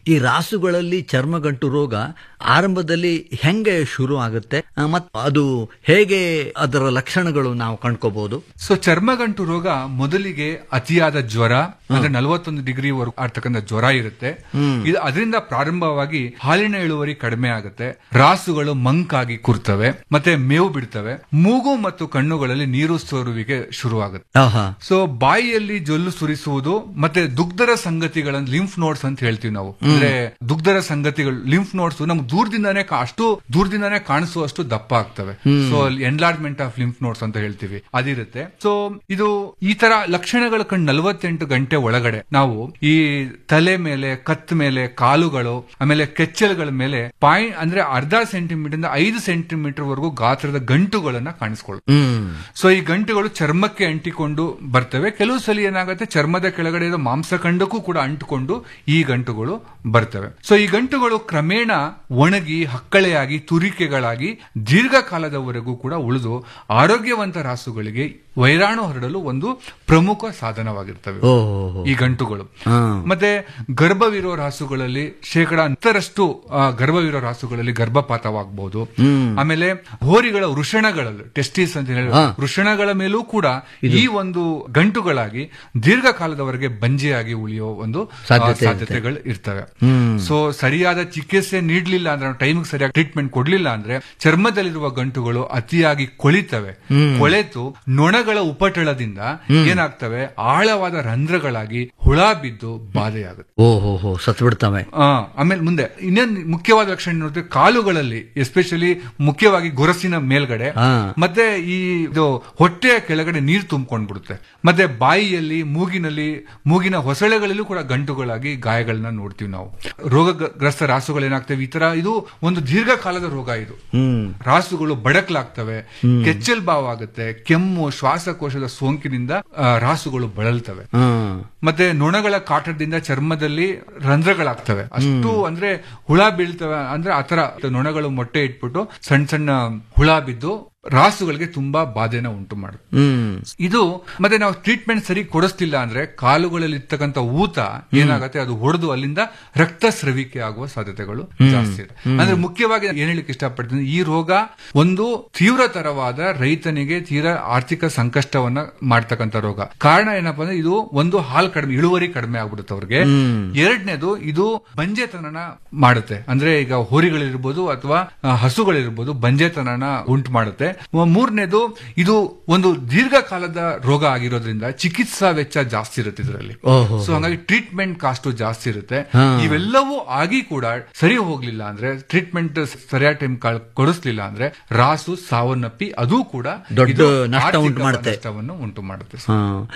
ಈ ರಾಸುಗಳಲ್ಲಿ ಚರ್ಮಗಂಟು ರೋಗ ಆರಂಭದಲ್ಲಿ ಹೆಂಗೆ ಶುರು ಆಗುತ್ತೆ ಮತ್ತು ಅದು ಹೇಗೆ ಅದರ ಲಕ್ಷಣಗಳು ನಾವು ಕಂಡ್ಕೋಬಹುದು ಸೊ ಚರ್ಮಗಂಟು ರೋಗ ಮೊದಲಿಗೆ ಅತಿಯಾದ ಜ್ವರ ಅಂದ್ರೆ ನಲವತ್ತೊಂದು ಡಿಗ್ರಿ ವರೆಗೂ ಆಗ್ತಕ್ಕಂಥ ಜ್ವರ ಇರುತ್ತೆ ಹ್ಮ್. ಇದು ಅದರಿಂದ ಪ್ರಾರಂಭವಾಗಿ ಹಾಲಿನ ಇಳುವರಿ ಕಡಿಮೆ ಆಗುತ್ತೆ ರಾಸುಗಳು ಮಂಕಾಗಿ ಕೂರ್ತವೆ ಮತ್ತೆ ಮೇವು ಬಿಡ್ತವೆ ಮೂಗು ಮತ್ತು ಕಣ್ಣುಗಳಲ್ಲಿ ನೀರು ಸೋರುವಿಕೆ ಶುರುವಾಗುತ್ತೆ ಆಹಾ. ಸೊ ಬಾಯಿಯಲ್ಲಿ ಜೊಲ್ಲು ಸುರಿಸುವುದು ಮತ್ತೆ ದುಗ್ಧರ ಸಂಗತಿಗಳನ್ನು ಲಿಂಫ್ ನೋಟ್ಸ್ ಅಂತ ಹೇಳ್ತೀವಿ ನಾವು ಅಂದ್ರೆ ದುಗ್ಧರ ಸಂಗತಿಗಳು ಲಿಂಫ್ ನೋಟ್ಸ್ ನಮ್ಗೆ ದೂರದಿಂದಾನೇ ಕಾ- ಅಷ್ಟು ದೂರದಿಂದಾನೇ ಕಾಣಿಸುವಷ್ಟು ದಪ್ಪ ಆಗ್ತವೆ ಹ್ಮ್. So enlargement of lymph nodes ಅಂತ ಹೇಳ್ತೀವಿ ಅದಿರುತ್ತೆ ಸೊ ಇದು ಈ ತರ ಲಕ್ಷಣಗಳು ಕಂಡು ನಲವತ್ತೆಂಟು ಗಂಟೆ ಒಳಗಡೆ ನಾವು ಈ ತಲೆ ಮೇಲೆ ಕತ್ ಮೇಲೆ ಕಾಲುಗಳು ಆಮೇಲೆ ಕೆಚ್ಚಲುಗಳ ಮೇಲೆ ಪಾಯಿಂಟ್ ಅಂದ್ರೆ ಅರ್ಧ ಸೆಂಟಿಮೀಟರ್ ಇಂದ ಐದು ಸೆಂಟಿಮೀಟರ್ ವರೆಗೂ ಗಾತ್ರದ ಗಂಟುಗಳನ್ನ ಕಾಣಿಸ್ಕೊಳ್ಳುತ್ತೆ ಹ್ಮ್ ಸೊ ಈ ಗಂಟುಗಳು ಚರ್ಮಕ್ಕೆ ಅಂಟಿಕೊಂಡು ಬರ್ತವೆ ಕೆಲವು ಸಲ ಏನಾಗುತ್ತೆ ಚರ್ಮದ ಕೆಳಗಡೆ ಇರೋ ಮಾಂಸಖಂಡಕ್ಕೂ ಕೂಡ ಅಂಟಿಕೊಂಡು ಈ ಗಂಟುಗಳು ಬರ್ತವೆ ಸೊ ಈ ಗಂಟುಗಳು ಕ್ರಮೇಣ ಒಣಗಿ ಹಕ್ಕಳೆಯಾಗಿ ತುರಿಕೆಗಳಾಗಿ ದೀರ್ಘಕಾಲದವರೆಗೂ ಕೂಡ ಉಳಿದು ಆರೋಗ್ಯವಂತ ರಾಸುಗಳಿಗೆ ವೈರಾಣು ಹರಡಲು ಒಂದು ಪ್ರಮುಖ ಸಾಧನವಾಗಿರ್ತವೆ ಓಹೋ. ಈ ಗಂಟುಗಳು ಹಾ. ಮತ್ತೆ ಗರ್ಭವಿರೋ ರಾಸುಗಳಲ್ಲಿ ಶೇಕಡ ಹತ್ತರಷ್ಟು ಆ, ಗರ್ಭವಿರೋ ರಾಸುಗಳಲ್ಲಿ ಗರ್ಭಪಾತವಾಗಬಹುದು ಹ್ಮ್. ಆಮೇಲೆ ಹೋರಿಗಳ ವೃಷಣಗಳಲ್ಲಿ ಟೆಸ್ಟಿಸ್ ಅಂತ ಹೇಳಿ ಹಾ. ವೃಷಣಗಳ ಮೇಲೂ ಕೂಡ ಈ ಒಂದು ಗಂಟುಗಳಾಗಿ ದೀರ್ಘಕಾಲದವರೆಗೆ ಬಂಜೆಯಾಗಿ ಉಳಿಯೋ ಒಂದು ಆ, ಸಾಧ್ಯತೆ ಇರುತ್ತೆ. ಸಾಧ್ಯತೆಗಳು ಇರ್ತವೆ ಹ್ಮ್. ಸೊ ಸರಿಯಾದ ಚಿಕಿತ್ಸೆ ನೀಡಲಿಲ್ಲ ಅಂದ್ರೆ ಟೈಮಿಗೆ ಸರಿಯಾಗಿ ಟ್ರೀಟ್ಮೆಂಟ್ ಕೊಡ್ಲಿಲ್ಲ ಅಂದ್ರೆ ಚರ್ಮದಲ್ಲಿರುವ ಗಂಟುಗಳು ಅತಿಯಾಗಿ ಕೊಳಿತವೆ ಹ್ಮ್. ಕೊಳೆತು ನೊಣಗಳ ಉಪಟಳದಿಂದ ಹ್ಮ್. ಏನಾಗ್ತವೆ ಆಳವಾದ ರಂಧ್ರಗಳಾಗಿ ಹುಳ ಬಿದ್ದು ಬಾಧೆಯಾಗುತ್ತೆ ಓಹೋ ಹೋ ಸತ್ ಬಿಡ್ತವೆ ಆ, ಆಮೇಲೆ ಮುಂದೆ ಇನ್ನೊಂದು ಮುಖ್ಯವಾದ ಲಕ್ಷಣ ನೋಡಿದ್ರೆ ಕಾಲುಗಳಲ್ಲಿ ಎಸ್ಪೆಷಲಿ ಮುಖ್ಯವಾಗಿ ಗೊರಸಿನ ಮೇಲ್ಗಡೆ ಹಾ. ಮತ್ತೆ ಈ ಇದು ಹೊಟ್ಟೆಯ ಕೆಳಗಡೆ ನೀರು ತುಂಬಿಕೊಂಡ್ಬಿಡುತ್ತೆ ಮತ್ತೆ ಬಾಯಿಯಲ್ಲಿ ಮೂಗಿನಲ್ಲಿ ಮೂಗಿನ ಹೊಸಳೆಗಳಲ್ಲೂ ಕೂಡ ಗಂಟುಗಳಾಗಿ ಗಾಯಗಳನ್ನ ನೋಡ್ತೀವಿ ನಾವು ರೋಗಗ್ರಸ್ತ ರಾಸುಗಳೇನಾಗ್ತವೆ ಈ ತರ ಇದು ಒಂದು ದೀರ್ಘಕಾಲದ ರೋಗ ಇದು ಹ್ಮ್ ರಾಸುಗಳು ಬಡಕ್ಲಾಗ್ತವೆ ಹ್ಮ್. ಕೆಚ್ಚಲ್ ಬಾವಾಗುತ್ತೆ ಕೆಮ್ಮು ಶ್ವಾಸಕೋಶದ ಸೋಂಕಿನಿಂದ ಆ, ರಾಸುಗಳು ಬಳಲ್ತವೆ ಹ್ಮ್ ಮತ್ತೆ ನೊಣಗಳ ಕಾಟದಿಂದ ಚರ್ಮದಲ್ಲಿ ರಂಧ್ರಗಳಾಗ್ತವೆ ಅಷ್ಟು ಅಂದ್ರೆ ಹುಳ ಬೀಳ್ತವೆ ಅಂದ್ರೆ ಆತರ ನೊಣಗಳು ಮೊಟ್ಟೆ ಇಟ್ಬಿಟ್ಟು ಸಣ್ಣ ಸಣ್ಣ ಹುಳ ಬಿದ್ದು ರಾಸುಗಳಿಗೆ ತುಂಬಾ ಬಾಧೆನ ಉಂಟು ಮಾಡುತ್ತೆ ಹ್ಮ್ ಇದು ಮತ್ತೆ ನಾವು ಟ್ರೀಟ್ಮೆಂಟ್ ಸರಿ ಕೊಡಿಸ್ತಿಲ್ಲ ಅಂದ್ರೆ ಕಾಲುಗಳಲ್ಲಿ ಇರ್ತಕ್ಕಂಥ ಊತ ಏನಾಗುತ್ತೆ ಅದು ಹೊಡೆದು ಅಲ್ಲಿಂದ ರಕ್ತ ಸ್ರವಿಕೆ ಆಗುವ ಸಾಧ್ಯತೆಗಳು ಹ್ಮ್. ಜಾಸ್ತಿ ಇದೆ ಹ್ಮ್. ಅಂದ್ರೆ ಮುಖ್ಯವಾಗಿ ಏನ್ ಹೇಳಿಕ್ಕೆ ಇಷ್ಟಪಡ್ತೀನಿ ಈ ರೋಗ ಒಂದು ತೀವ್ರತರವಾದ ರೈತನಿಗೆ ತೀರಾ ಆರ್ಥಿಕ ಸಂಕಷ್ಟವನ್ನ ಮಾಡ್ತಕ್ಕಂಥ ರೋಗ ಕಾರಣ ಏನಪ್ಪಾ ಅಂದ್ರೆ ಇದು ಒಂದು ಹಾಲ್ ಕಡಿಮೆ ಇಳುವರಿ ಕಡಿಮೆ ಆಗ್ಬಿಡುತ್ತೆ ಅವ್ರಿಗೆ ಹ್ಮ್. ಎರಡನೇದು ಇದು ಬಂಜೆತನನ ಮಾಡುತ್ತೆ ಅಂದ್ರೆ ಈಗ ಹೋರಿಗಳಿರ್ಬೋದು ಅಥವಾ ಆ, ಹಸುಗಳಿರ್ಬೋದು ಬಂಜೆತನನ ಉಂಟು ಮಾಡುತ್ತೆ ಮ- ಮೂರನೇದು ಇದು ಒಂದು ದೀರ್ಘಕಾಲದ ರೋಗ ಆಗಿರೋದ್ರಿಂದ ಚಿಕಿತ್ಸಾ ವೆಚ್ಚ ಜಾಸ್ತಿ ಇರುತ್ತೆ ಇದರಲ್ಲಿ ಓಹೋ. ಸೊ ಹಂಗಾಗಿ ಟ್ರೀಟ್ಮೆಂಟ್ ಕಾಸ್ಟ್ ಜಾಸ್ತಿ ಇರುತ್ತೆ ಹಾ. ಇವೆಲ್ಲವೂ ಆಗಿ ಕೂಡ ಸರಿ ಹೋಗ್ಲಿಲ್ಲ ಅಂದ್ರೆ ಟ್ರೀಟ್ಮೆಂಟ್ ಸರಿಯಾದ ಟೈಮ್ ಕೊಡಿಸ್ಲಿಲ್ಲ ಅಂದ್ರೆ ರಾಸು ಸಾವನ್ನಪ್ಪಿ ಅದು ಕೂಡ ದೊಡ್ಡ ಇದು ನಷ್ಟ ಆರ್ಥಿಕ ಉಂಟು ಮಾಡುತ್ತೆ. ನಷ್ಟವನ್ನು ಉಂಟು ಮಾಡುತ್ತೆ ಹಾ.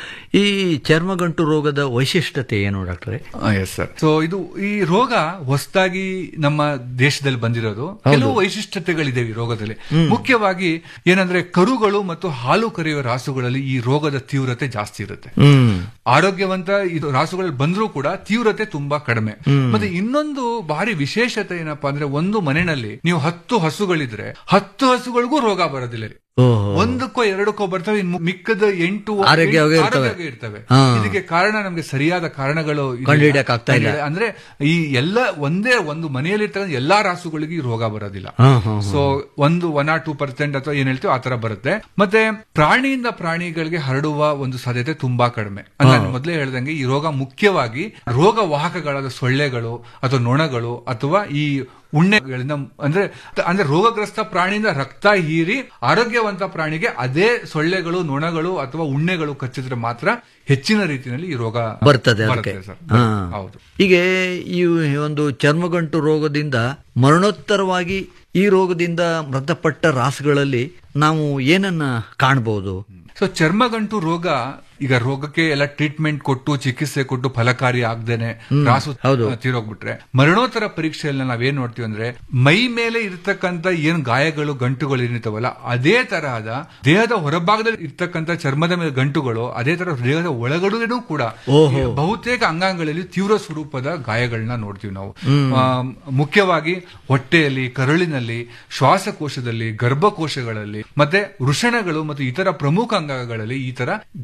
ಈ ಚರ್ಮಗಂಟು ರೋಗದ ವೈಶಿಷ್ಟ್ಯತೆ ಏನು ಡಾಕ್ಟ್ರೆ ಎಸ್ ಸರ್ ಸೊ ಇದು ಈ ರೋಗ ಹೊಸದಾಗಿ ನಮ್ಮ ದೇಶದಲ್ಲಿ ಬಂದಿರೋದು ಕೆಲವು ವೈಶಿಷ್ಟ್ಯತೆಗಳಿದೆ ಈ ರೋಗದಲ್ಲಿ ಮುಖ್ಯವಾಗಿ ಏನಂದ್ರೆ ಕರುಗಳು ಮತ್ತು ಹಾಲು ಕರೆಯುವ ರಾಸುಗಳಲ್ಲಿ ಈ ರೋಗದ ತೀವ್ರತೆ ಜಾಸ್ತಿ ಇರುತ್ತೆ ಹ್ಮ್ ಆರೋಗ್ಯವಂತ ಇದು ರಾಸುಗಳಲ್ಲಿ ಬಂದ್ರೂ ಕೂಡ ತೀವ್ರತೆ ತುಂಬಾ ಕಡಿಮೆ ಹ್ಮ್. ಮತ್ತೆ ಇನ್ನೊಂದು ಭಾರಿ ವಿಶೇಷತೆ ಏನಪ್ಪಾ ಅಂದ್ರೆ ಒಂದು ಮನೆಯಲ್ಲಿ ನೀವು ಹತ್ತು ಹಸುಗಳಿದ್ರೆ ಹತ್ತು ಹಸುಗಳಿಗೂ ರೋಗ ಬರೋದಿಲ್ಲ ರೀ. ಓಹೋ ಒಂದಕ್ಕೋ ಎರಡಕ್ಕೋ ಬರ್ತವೆ ಇನ್ನು ಮಿಕ್ಕದ ಎಂಟು ಆರೋಗ್ಯವಾಗಿ ಎಂಟು ಇರ್ತವೆ. ಆರೋಗ್ಯವಾಗಿ ಇರ್ತವೆ ಹಾ. ಇದಕ್ಕೆ ಕಾರಣ ನಮ್ಗೆ ಸರಿಯಾದ ಕಾರಣಗಳು ಇದಿಲ್ಲ. ಕಂಡುಹಿಡಿಯಕ್ ಆಗ್ತಾ ಇಲ್ಲ. ಕಂಡುಹಿಡಿಯ- ಅಂದ್ರೆ ಈ ಎಲ್ಲ ಒಂದೇ ಒಂದು ಮನೆಯಲ್ಲಿ ಇರ್ತಕ್ಕಂಥ ಎಲ್ಲಾ ರಾಸುಗಳಿಗೆ ಈ ರೋಗ ಬರೋದಿಲ್ಲ ಹಾ, ಹಾ, ಹಾ. ಸೊ ಒಂದು ಒನ್ ಆರ್ ಟೂ ಪರ್ಸೆಂಟ್ ಅಥವಾ ಏನ್ ಹೇಳ್ತೀವಿ ಆ ತರ ಬರುತ್ತೆ ಮತ್ತೆ ಪ್ರಾಣಿಯಿಂದ ಪ್ರಾಣಿಗಳಿಗೆ ಹರಡುವ ಒಂದು ಸಾಧ್ಯತೆ ತುಂಬಾ ಕಡಿಮೆ ಅಂದ್ರೆ ನಾನು ಮೊದಲೇ ಹೇಳ್ದಂಗೆ ಈ ರೋಗ ಮುಖ್ಯವಾಗಿ ರೋಗ ವಾಹಕಗಳಾದ ಸೊಳ್ಳೆಗಳು ಅಥವಾ ನೊಣಗಳು ಅಥವಾ ಈ ಉಣ್ಣೆಗಳಿಂದ ಅಂದ್ರೆ ಅಂದ್ರೆ ರೋಗಗ್ರಸ್ತ ಪ್ರಾಣಿಯಿಂದ ರಕ್ತ ಹೀರಿ ಆರೋಗ್ಯವಂತ ಪ್ರಾಣಿಗೆ ಅದೇ ಸೊಳ್ಳೆಗಳು ನೊಣಗಳು ಅಥವಾ ಉಣ್ಣೆಗಳು ಕಚ್ಚಿದ್ರೆ ಮಾತ್ರ ಹೆಚ್ಚಿನ ರೀತಿಯಲ್ಲಿ ಈ ರೋಗ ಬರ್ತದೆ ಅದಕ್ಕೆ ಸರ್ ಹಾ. ಹೌದು ಹೀಗೆ ಈ ಒಂದು ಚರ್ಮಗಂಟು ರೋಗದಿಂದ ಮರಣೋತ್ತರವಾಗಿ ಈ ರೋಗದಿಂದ ಮೃತಪಟ್ಟ ರಾಸುಗಳಲ್ಲಿ ನಾವು ಏನನ್ನ ಕಾಣಬಹುದು ಸೊ ಚರ್ಮಗಂಟು ರೋಗ ಈಗ ರೋಗಕ್ಕೆ ಎಲ್ಲ ಟ್ರೀಟ್ಮೆಂಟ್ ಕೊಟ್ಟು ಚಿಕಿತ್ಸೆ ಕೊಟ್ಟು ಫಲಕಾರಿ ಆಗದೇನೆ ಹ್ಮ್, ರಾಸು ಹೌದು. ತೀರೋಗ್ಬಿಟ್ರೆ ಮರಣೋತ್ತರ ಪರೀಕ್ಷೆಯಲ್ಲಿ ನಾವೇನ್ ನೋಡ್ತೀವಿ ಅಂದ್ರೆ ಮೈ ಮೇಲೆ ಇರ್ತಕ್ಕಂಥ ಏನ್ ಗಾಯಗಳು ಗಂಟುಗಳು ಏನಿರ್ತಾವಲ್ಲ ಅದೇ ತರಹದ ದೇಹದ ಹೊರಭಾಗದಲ್ಲಿ ಇರ್ತಕ್ಕಂಥ ಚರ್ಮದ ಮೇಲೆ ಗಂಟುಗಳು ಅದೇ ತರ ದೇಹದ ಒಳಗಡೆನೂ ಕೂಡ ಓಹೋ. ಈ ಬಹುತೇಕ ಅಂಗಾಂಗಗಳಲ್ಲಿ ತೀವ್ರ ಸ್ವರೂಪದ ಗಾಯಗಳನ್ನ ನೋಡ್ತೀವಿ ನಾವು ಹ್ಮ್. ಆ, ಮುಖ್ಯವಾಗಿ ಹೊಟ್ಟೆಯಲ್ಲಿ ಕರುಳಿನಲ್ಲಿ ಶ್ವಾಸಕೋಶದಲ್ಲಿ ಗರ್ಭಕೋಶಗಳಲ್ಲಿ ಮತ್ತೆ ವೃಷಣಗಳು ಮತ್ತು ಇತರ ಪ್ರಮುಖ ಅಂಗಗಳಲ್ಲಿ ಈ ತರ ಗಂಟುಗಳು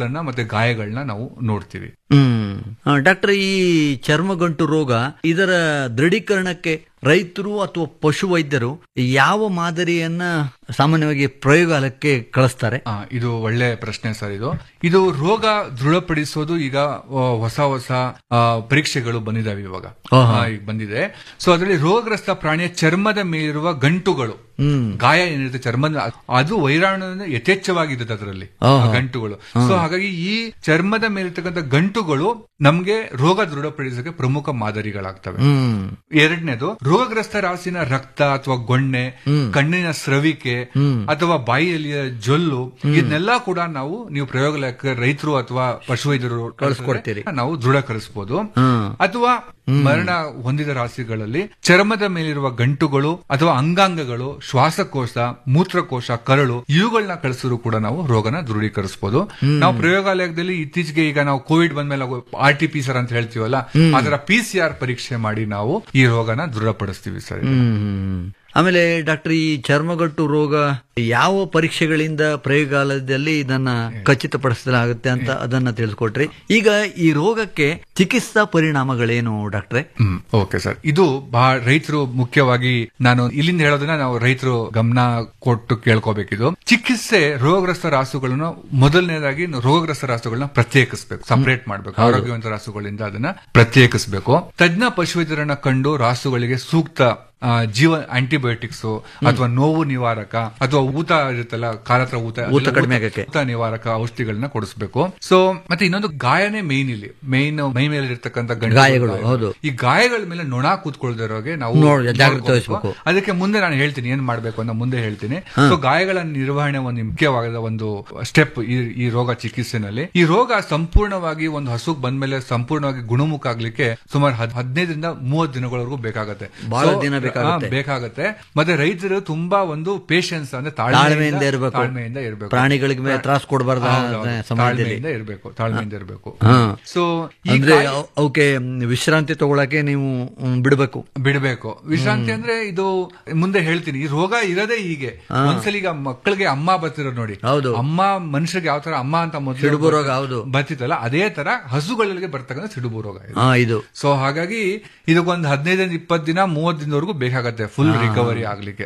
ಗಂಟುಗಳನ್ನ ಮತ್ತೆ ಗಾಯಗಳನ್ನ ನಾವು ನೋಡ್ತೀವಿ ಹ್ಮ್ ಆ, ಡಾಕ್ಟರ್ ಈ ಚರ್ಮಗಂಟು ರೋಗ ಇದರ ದೃಢೀಕರಣಕ್ಕೆ ರೈತರು ಅಥವಾ ಪಶು ವೈದ್ಯರು ಯಾವ ಮಾದರಿಯನ್ನ ಸಾಮಾನ್ಯವಾಗಿ ಪ್ರಯೋಗಾಲಯಕ್ಕೆ ಕಳಿಸ್ತಾರೆ ಆ, ಇದು ಒಳ್ಳೆ ಪ್ರಶ್ನೆ ಸರ್ ಇದು ಇದು ರೋಗ ದೃಢಪಡಿಸೋದು ಈಗ ಆ, ಹೊಸ ಹೊಸ ಆ, ಪರೀಕ್ಷೆಗಳು ಬಂದಿದಾವೆ ಇವಾಗ ಆಹಾ. ಆ, ಈಗ ಬಂದಿದೆ ಸೊ ಅದರಲ್ಲಿ ರೋಗಗ್ರಸ್ತ ಪ್ರಾಣಿಯ ಚರ್ಮದ ಮೇಲಿರುವ ಗಂಟುಗಳು ಹ್ಮ್ ಗಾಯ ಏನಿರುತ್ತೆ ಚರ್ಮದ ಅದು ವೈರಾಣು ಯಥೇಚ್ಛವಾಗಿರುತ್ತೆ ಅದರಲ್ಲಿ ಆ ಆಹಾ. ಗಂಟುಗಳು ಹಾ. ಸೊ ಹಾಗಾಗಿ ಈ ಚರ್ಮದ ಮೇಲಿರ್ತಕ್ಕಂಥ ಗಂಟುಗಳು ನಮ್ಗೆ ರೋಗ ದೃಢಪಡಿಸಕ್ಕೆ ಪ್ರಮುಖ ಮಾದರಿಗಳಾಗ್ತವೆ ಹ್ಮ್ ಎರಡನೇದು ರೋಗಗ್ರಸ್ತ ರಾಸಿನ ರಕ್ತ ಅಥವಾ ಗೊಣ್ಣೆ ಕಣ್ಣಿನ ಸ್ರವಿಕೆ ಅಥವಾ ಬಾಯಿಯಲ್ಲಿಯ ಜೊಲ್ಲು ಇದನ್ನೆಲ್ಲ ಕೂಡ ನಾವು ನೀವು ಪ್ರಯೋಗಾಲಯಕ್ಕೆ ರೈತರು ಅಥವಾ ಪಶುವೈದ್ಯರು ಕಳಿಸ್ಕೊಡ್ತೀರಿ. ನಾವು ದೃಢಕರಿಸಬಹುದು ಹ್ಮ್. ಅಥವಾ ಮರಣ ಹೊಂದಿದ ರಾಶಿಗಳಲ್ಲಿ ಚರ್ಮದ ಮೇಲಿರುವ ಗಂಟುಗಳು ಅಥವಾ ಅಂಗಾಂಗಗಳು ಶ್ವಾಸಕೋಶ ಮೂತ್ರಕೋಶ ಕರಳು ಇವುಗಳನ್ನ ಕಳಿಸಿದ್ರು ಕೂಡ ನಾವು ರೋಗನ ದೃಢೀಕರಿಸಬಹುದು ನಾವು ಪ್ರಯೋಗಾಲಯದಲ್ಲಿ ಇತ್ತೀಚೆಗೆ ಈಗ ನಾವು ಕೋವಿಡ್ ಬಂದ್ಮೇಲೆ ಆರ್ ಟಿ ಪಿ ಸರ್ ಅಂತ ಹೇಳ್ತೀವಲ್ಲ ಅದರ ಪಿ ಸಿ ಆರ್ ಪರೀಕ್ಷೆ ಮಾಡಿ ನಾವು ಈ ರೋಗನ ದೃಢಪಡಿಸ್ತೀವಿ ಸರ್ ಇದು. ಹ್ಮ್. ಆಮೇಲೆ ಡಾಕ್ಟರ್ ಈ ಚರ್ಮಗಂಟು ರೋಗ ಯಾವ ಪರೀಕ್ಷೆಗಳಿಂದ ಪ್ರಯೋಗಾಲಯದಲ್ಲಿ ಇದನ್ನ ಖಚಿತಪಡಿಸಲಾಗುತ್ತೆ ಅಂತ ಅದನ್ನ ತಿಳಿಸ್ಕೊಟ್ರಿ ಈಗ ಈ ರೋಗಕ್ಕೆ ಚಿಕಿತ್ಸಾ ಪರಿಣಾಮಗಳೇನು ಡಾಕ್ಟ್ರೆ ಹ್ಮ್ ಓಕೆ ಸರ್ ಇದು ಬಹಳ ರೈತರು ಮುಖ್ಯವಾಗಿ ನಾನು ಇಲ್ಲಿಂದ ಹೇಳೋದನ್ನ ನಾವು ರೈತರು ಗಮನ ಕೊಟ್ಟು ಕೇಳ್ಕೋಬೇಕಿದು ಚಿಕಿತ್ಸೆ ರೋಗಗ್ರಸ್ತ ರಾಸುಗಳನ್ನ ಮೊದಲನೇದಾಗಿ ರೋಗಗ್ರಸ್ತ ರಾಸುಗಳನ್ನ ಪ್ರತ್ಯೇಕಿಸಬೇಕು ಸಪರೇಟ್ ಮಾಡಬೇಕು ಆರೋಗ್ಯವಂತ ರಾಸುಗಳಿಂದ ಅದನ್ನ ಪ್ರತ್ಯೇಕಿಸಬೇಕು ತಜ್ಞ ಪಶುವೈದ್ಯರನ್ನ ಕಂಡು ರಾಸುಗಳಿಗೆ ಸೂಕ್ತ ಆ, ಜೀವ ಆಂಟಿಬಯೋಟಿಕ್ಸ್ ಅಥವಾ ನೋವು ನಿವಾರಕ ಅಥವಾ ಊತ ಇರುತ್ತಲ್ಲ ಕಾಲತ್ರ ಊತ ಊತ ಅದೆಲ್ಲ ಕಡಿಮೆ ಆಗಕ್ಕೆ. ಊತ ನಿವಾರಕ ಔಷಧಿಗಳನ್ನ ಕೊಡಿಸ್ಬೇಕು ಸೊ ಮತ್ತೆ ಇನ್ನೊಂದು ಗಾಯನೇ ಮೇನ್ ಇಲ್ಲಿ ಮೇನ್ ಮೈ ಮೇಲೆ ಇರ್ತಕ್ಕಂಥ ಗಂಟು ಗಾಯಗಳು, ಹೌದು. ಈ ಗಾಯಗಳ ಮೇಲೆ ನೊಣ ಕೂತ್ಕೊಳ್ದಿರೋಗೆ ನಾವು ನೋಡ್- ಜಾಗ್ರತೆ ನೋಡ್ಕೋಬೇಕು. ವಹಿಸ್ಬೇಕು. ಅದಕ್ಕೆ ಮುಂದೆ ನಾನು ಹೇಳ್ತೀನಿ ಏನ್ ಮಾಡ್ಬೇಕು ಅಂತ ಮುಂದೆ ಹೇಳ್ತೀನಿ ಸೊ ಗಾಯಗಳ ನಿರ್ವಹಣೆ ಒಂದು ಮುಖ್ಯವಾದ ಒಂದು ಸ್ಟೆಪ್ ಈ ಈ ರೋಗ ಚಿಕಿತ್ಸೆನಲ್ಲಿ ಈ ರೋಗ ಸಂಪೂರ್ಣವಾಗಿ ಒಂದು ಹಸುಗ್ ಬಂದ್ಮೇಲೆ ಸಂಪೂರ್ಣವಾಗಿ ಗುಣಮುಖ ಆಗ್ಲಿಕ್ಕೆ ಸುಮಾರು ಹದ್- ಹದಿನೈದರಿಂದ ಮೂವತ್ತು ದಿನಗಳವರೆಗೂ ಬೇಕಾಗತ್ತೆ ಬಹಳ So, ದಿನ ಬೇಕಾಗುತ್ತೆ. ಆ, ಬೇಕಾಗತ್ತೆ ಮತ್ತೆ ರೈತರು ತುಂಬಾ ಒಂದು ಪೇಶನ್ಸ್ ಅಂದ್ರೆ ತಾಳ್ಮೆಯಿಂದ ಇರ್ಬೇಕು. ತಾಳ್ಮೆಯಿಂದ ಇರಬೇಕು ಪ್ರಾಣಿಗಳಿಗೆ ಮೇಲೆ ತ್ರಾಸ ಕೊಡಬಾರ್ದು ಆ ಸಮಯದಲ್ಲಿ. ತಾಳ್ಮೆಯಿಂದ ಇರಬೇಕು ತಾಳ್ಮೆಯಿಂದ ಇರಬೇಕು ಹಾ. ಸೊ ಅಂದ್ರೆ ಅವ್- ಅವಕ್ಕೆ ವಿಶ್ರಾಂತಿ ತಗೊಳಕ್ಕೆ ನೀವು ಮ್, ಬಿಡ್ಬೇಕು ಬಿಡಬೇಕು ವಿಶ್ರಾಂತಿ ಅಂದ್ರೆ ಇದು ಮುಂದೆ ಹೇಳ್ತೀನಿ ಈ ರೋಗ ಇರೋದೇ ಹೀಗೆ ಒಂದ್ಸಲ ಈಗ ಮಕ್ಕಳಿಗೆ ಅಮ್ಮ ಬರ್ತಿರೋ ನೋಡಿ ಹೌದು. ಅಮ್ಮ ಮನುಷ್ಯರಿಗೆ ಯಾವ ತರ ಅಮ್ಮ ಅಂತ ಮೊದಲು ಸಿಡುಬು ರೋಗ, ಹೌದು. ಬರ್ತಿತ್ತಲ್ಲ ಅದೇ ತರ ಹಸುಗಳಿಗೆ ಬರ್ತಕ್ಕಂಥ ಸಿಡುಬು ರೋಗ ಇದು. ಹಾ ಇದು ಸೊ ಹಾಗಾಗಿ ಇದಕ್ಕೊಂದು ಹದಿನೈದರಿಂದ ಇಪ್ಪತ್ತು ದಿನ ಮೂವತ್ತು ದಿನದವರೆಗೂ ಬೇಕಾಗತ್ತೆ ಫುಲ್ ರಿಕವರಿ ಆಗ್ಲಿಕ್ಕೆ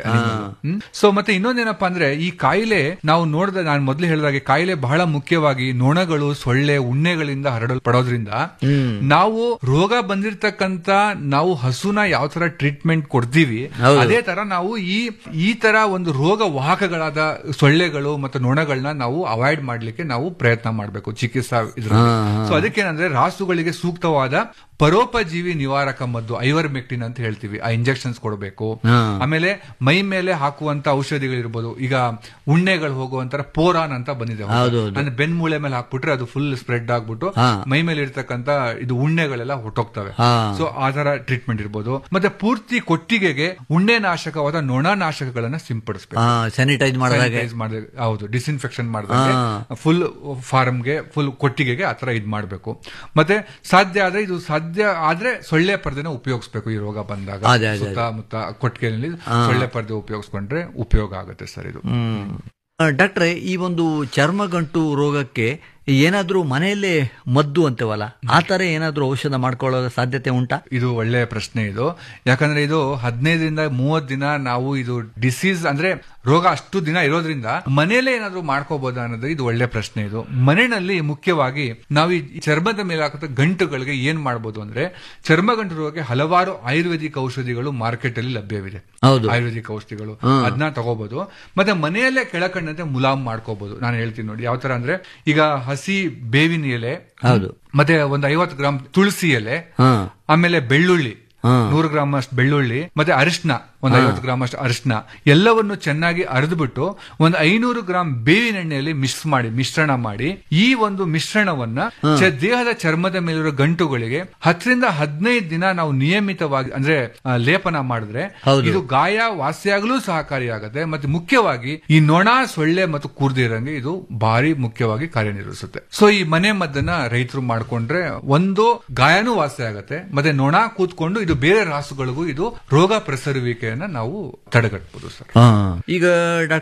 ಸೊ ಮತ್ತೆ ಇನ್ನೊಂದೇನಪ್ಪಾ ಅಂದ್ರೆ ಈ ಕಾಯಿಲೆ ನಾವು ನೋಡಿದ ನಾನು ಮೊದಲು ಹೇಳಿದಾಗೆ ಕಾಯಿಲೆ ಬಹಳ ಮುಖ್ಯವಾಗಿ ನೊಣಗಳು ಸೊಳ್ಳೆ ಉಣ್ಣೆಗಳಿಂದ ಹರಡಲ್ಪಡೋದ್ರಿಂದ ನಾವು ರೋಗ ಬಂದಿರತಕ್ಕಂತ ನಾವು ಹಸುನ ಯಾವ ತರ ಟ್ರೀಟ್ಮೆಂಟ್ ಕೊಡ್ತೀವಿ ಹೌದು. ಅದೇ ತರ ನಾವು ಈ ಈ ತರ ಒಂದು ರೋಗ ವಾಹಕಗಳಾದ ಸೊಳ್ಳೆಗಳು ಮತ್ತು ನೊಣಗಳನ್ನ ನಾವು ಅವಾಯ್ಡ್ ಮಾಡ್ಲಿಕ್ಕೆ ನಾವು ಪ್ರಯತ್ನ ಮಾಡಬೇಕು ಚಿಕಿತ್ಸಾ ಇದ್ರಲ್ಲಿ ಹಾ, ಹಾ. ಸೊ ಅದಕ್ಕೇನಂದ್ರೆ ರಾಸುಗಳಿಗೆ ಸೂಕ್ತವಾದ ಪರೋಪಜೀವಿ ನಿವಾರಕ ಮದ್ದು ಐವರ್ಮೆಕ್ಟಿನ್ ಅಂತ ಹೇಳ್ತೀವಿ ಆ ಇಂಜೆಕ್ಷನ್ಸ್ ಕೊಡಬೇಕು ಹಾ. ಆಮೇಲೆ ಮೈ ಮೇಲೆ ಹಾಕುವಂತ ಔಷಧಿಗಳಿರ್ಬೋದು ಈಗ ಉಣ್ಣೆಗಳು ಹೋಗುವಂತರ ಪೋರಾನ್ ಅಂತ ಬಂದಿದೆ ಒಂದು. ಹೌದು, ಹೌದು. ಅಂದ್ರೆ ಬೆನ್ಮೂಳೆ ಮೇಲೆ ಹಾಕ್ಬಿಟ್ರೆ ಅದು ಫುಲ್ ಸ್ಪ್ರೆಡ್ ಆಗ್ಬಿಟ್ಟು ಹಾ. ಮೈ ಮೇಲೆ ಇರ್ತಕ್ಕಂತ ಇದು ಉಣ್ಣೆಗಳೆಲ್ಲ ಹೊಟ್ಟೋಗ್ತವೆ ಹಾ. ಸೊ ಆ ತರ ಟ್ರೀಟ್ಮೆಂಟ್ ಇರ್ಬೋದು ಮತ್ತೆ ಪೂರ್ತಿ ಕೊಟ್ಟಿಗೆಗೆ ಉಣ್ಣೆ ನಾಶಕವಾದ ನೊಣ ನಾಶಕಗಳನ್ನ ಸಿಂಪಡಿಸಬೇಕು ಸ್ಯಾನಿಟೈಸ್ ಮಾಡಿದಾಗೆ Sanitize ಮಾಡ್ದಾಗ- ಹೌದು ಡಿಸ್ಇನ್ಫೆಕ್ಷನ್ ಮಾಡಿದಾಗ ಫುಲ್ ಫಾರ್ಮ್ಗೆ ಫುಲ್ ಕೊಟ್ಟಿಗೆಗೆ ಆತರ ಇದ್ ಮಾಡಬೇಕು ಮತ್ತೆ ಸಾಧ್ಯ ಆದ್ರೆ ಇದು ಸಾಧ್ಯ ಆದ್ರೆ ಸೊಳ್ಳೆ ಪರ್ದೆನ ಉಪಯೋಗಿಸ್ಬೇಕು ಈ ರೋಗ ಬಂದಾಗ ಅದೇ, ಅದೇ, ಅದೇ. ಸುತ್ತಮುತ್ತ ಕೊಟ್ಟಿಗೆಯಲ್ಲಿ ಸೊಳ್ಳೆ ಪರ್ದೆ ಉಪಯೋಗಿಸ್ಕೊಂಡ್ರೆ ಉಪಯೋಗ ಆಗುತ್ತೆ ಸರ್ ಇದು ಹ್ಮ್ ಆ, ಡಾಕ್ಟ್ರೆ ಈ ಒಂದು ಚರ್ಮಗಂಟು ರೋಗಕ್ಕೆ ಏನಾದ್ರೂ ಮನೆಯಲ್ಲೇ ಮದ್ದು ಅಂತೇವಲ್ಲ ಆ ತರ ಏನಾದ್ರೂ ಔಷಧ ಮಾಡ್ಕೊಳ್ಳೋ ಸಾಧ್ಯತೆ ಉಂಟಾ ಇದು ಒಳ್ಳೆಯ ಪ್ರಶ್ನೆ ಇದು ಯಾಕಂದ್ರೆ ಇದು ಹದಿನೈದರಿಂದ ಮೂವತ್ ದಿನ ನಾವು ಇದು ಡಿಸೀಸ್ ಅಂದ್ರೆ ರೋಗ ಅಷ್ಟು ದಿನ ಇರೋದ್ರಿಂದ ಮನೆಯಲ್ಲೇ ಏನಾದ್ರೂ ಮಾಡ್ಕೋಬಹುದಾ ಅನ್ನೋದು ಇದು ಒಳ್ಳೆ ಪ್ರಶ್ನೆ ಇದು ಮನೆಯಲ್ಲಿ ಮುಖ್ಯವಾಗಿ ನಾವು ಈ ಚರ್ಮದ ಮೇಲೆ ಹಾಕುತ್ತ ಗಂಟುಗಳಿಗೆ ಏನ್ ಮಾಡ್ಬೋದು ಅಂದ್ರೆ ಚರ್ಮ ಗಂಟು ರೋಗಕ್ಕೆ ಹಲವಾರು ಆಯುರ್ವೇದಿಕ್ ಔಷಧಿಗಳು ಮಾರ್ಕೆಟ್ ಅಲ್ಲಿ ಲಭ್ಯವಿದೆ ಹೌದು. ಆಯುರ್ವೇದಿಕ್ ಔಷಧಿಗಳು ಹ್ಮ್. ಅದನ್ನ ತಗೋಬಹುದು ಮತ್ತೆ ಮನೆಯಲ್ಲೇ ಕೆಳಕಣ್ಣಂತೆ ಮುಲಾಮ್ ಮಾಡ್ಕೋಬಹುದು ನಾನು ಹೇಳ್ತೀನಿ ನೋಡಿ ಯಾವ ತರ ಅಂದ್ರೆ ಈಗ ಹಸಿ ಬೇವಿನ ಎಲೆ ಹೌದು. ಮತ್ತೆ ಒಂದು ಐವತ್ತು ಗ್ರಾಮ್ ತುಳಸಿ ಎಲೆ ಹಾ ಆಮೇಲೆ ಬೆಳ್ಳುಳ್ಳಿ ಹಾ. ನೂರು ಗ್ರಾಮ್ ಅಷ್ಟು ಬೆಳ್ಳುಳ್ಳಿ ಮತ್ತೆ ಅರಿಶಿನ ಒಂದು ಐವತ್ತು ಗ್ರಾಮ್ ಅಷ್ಟು ಅರಿಶಿನ ಎಲ್ಲವನ್ನು ಚೆನ್ನಾಗಿ ಅರೆದ್ಬಿಟ್ಟು ಒಂದು ಐನೂರು ಗ್ರಾಮ್ ಬೇವಿನ ಎಣ್ಣೆಯಲ್ಲಿ ಮಿಕ್ಸ್ ಮಾಡಿ ಮಿಶ್ರಣ ಮಾಡಿ ಈ ಒಂದು ಮಿಶ್ರಣವನ್ನ ಚ- ದೇಹದ ಚರ್ಮದ ಮೇಲಿರೋ ಗಂಟುಗಳಿಗೆ ಹತ್ತರಿಂದ ಹದಿನೈದು ದಿನ ನಾವು ನಿಯಮಿತವಾಗಿ ಅಂದ್ರೆ ಆ, ಲೇಪನ ಮಾಡಿದ್ರೆ ಹೌದು. ಇದು ಗಾಯ ವಾಸಿಯಾಗಲು ಸಹಕಾರಿಯಾಗುತ್ತೆ ಮತ್ತೆ ಮುಖ್ಯವಾಗಿ ಈ ನೊಣ ಸೊಳ್ಳೆ ಮತ್ತು ಕೂರ್ದಿರಂಗೆ ಇದು ಭಾರಿ ಮುಖ್ಯವಾಗಿ ಕಾರ್ಯನಿರ್ವಹಿಸುತ್ತೆ ಸೊ ಈ ಮನೆ ಮದ್ದನ್ನ ರೈತರು ಮಾಡ್ಕೊಂಡ್ರೆ ಒಂದು ಗಾಯನೂ ವಾಸಿ ಆಗತ್ತೆ ಮತ್ತೆ ನೊಣ ಕೂತ್ಕೊಂಡು ಇದು ಬೇರೆ ರಾಸುಗಳಿಗೂ ಇದು ರೋಗ ಪ್ರಸರುವಿಕೆಯನ್ನ ನಾವು ತಡೆಗಟ್ಟಬಹುದು ಸರ್ ಹಾ. ಈಗ ಡಾಕ್ಟ್ರೆ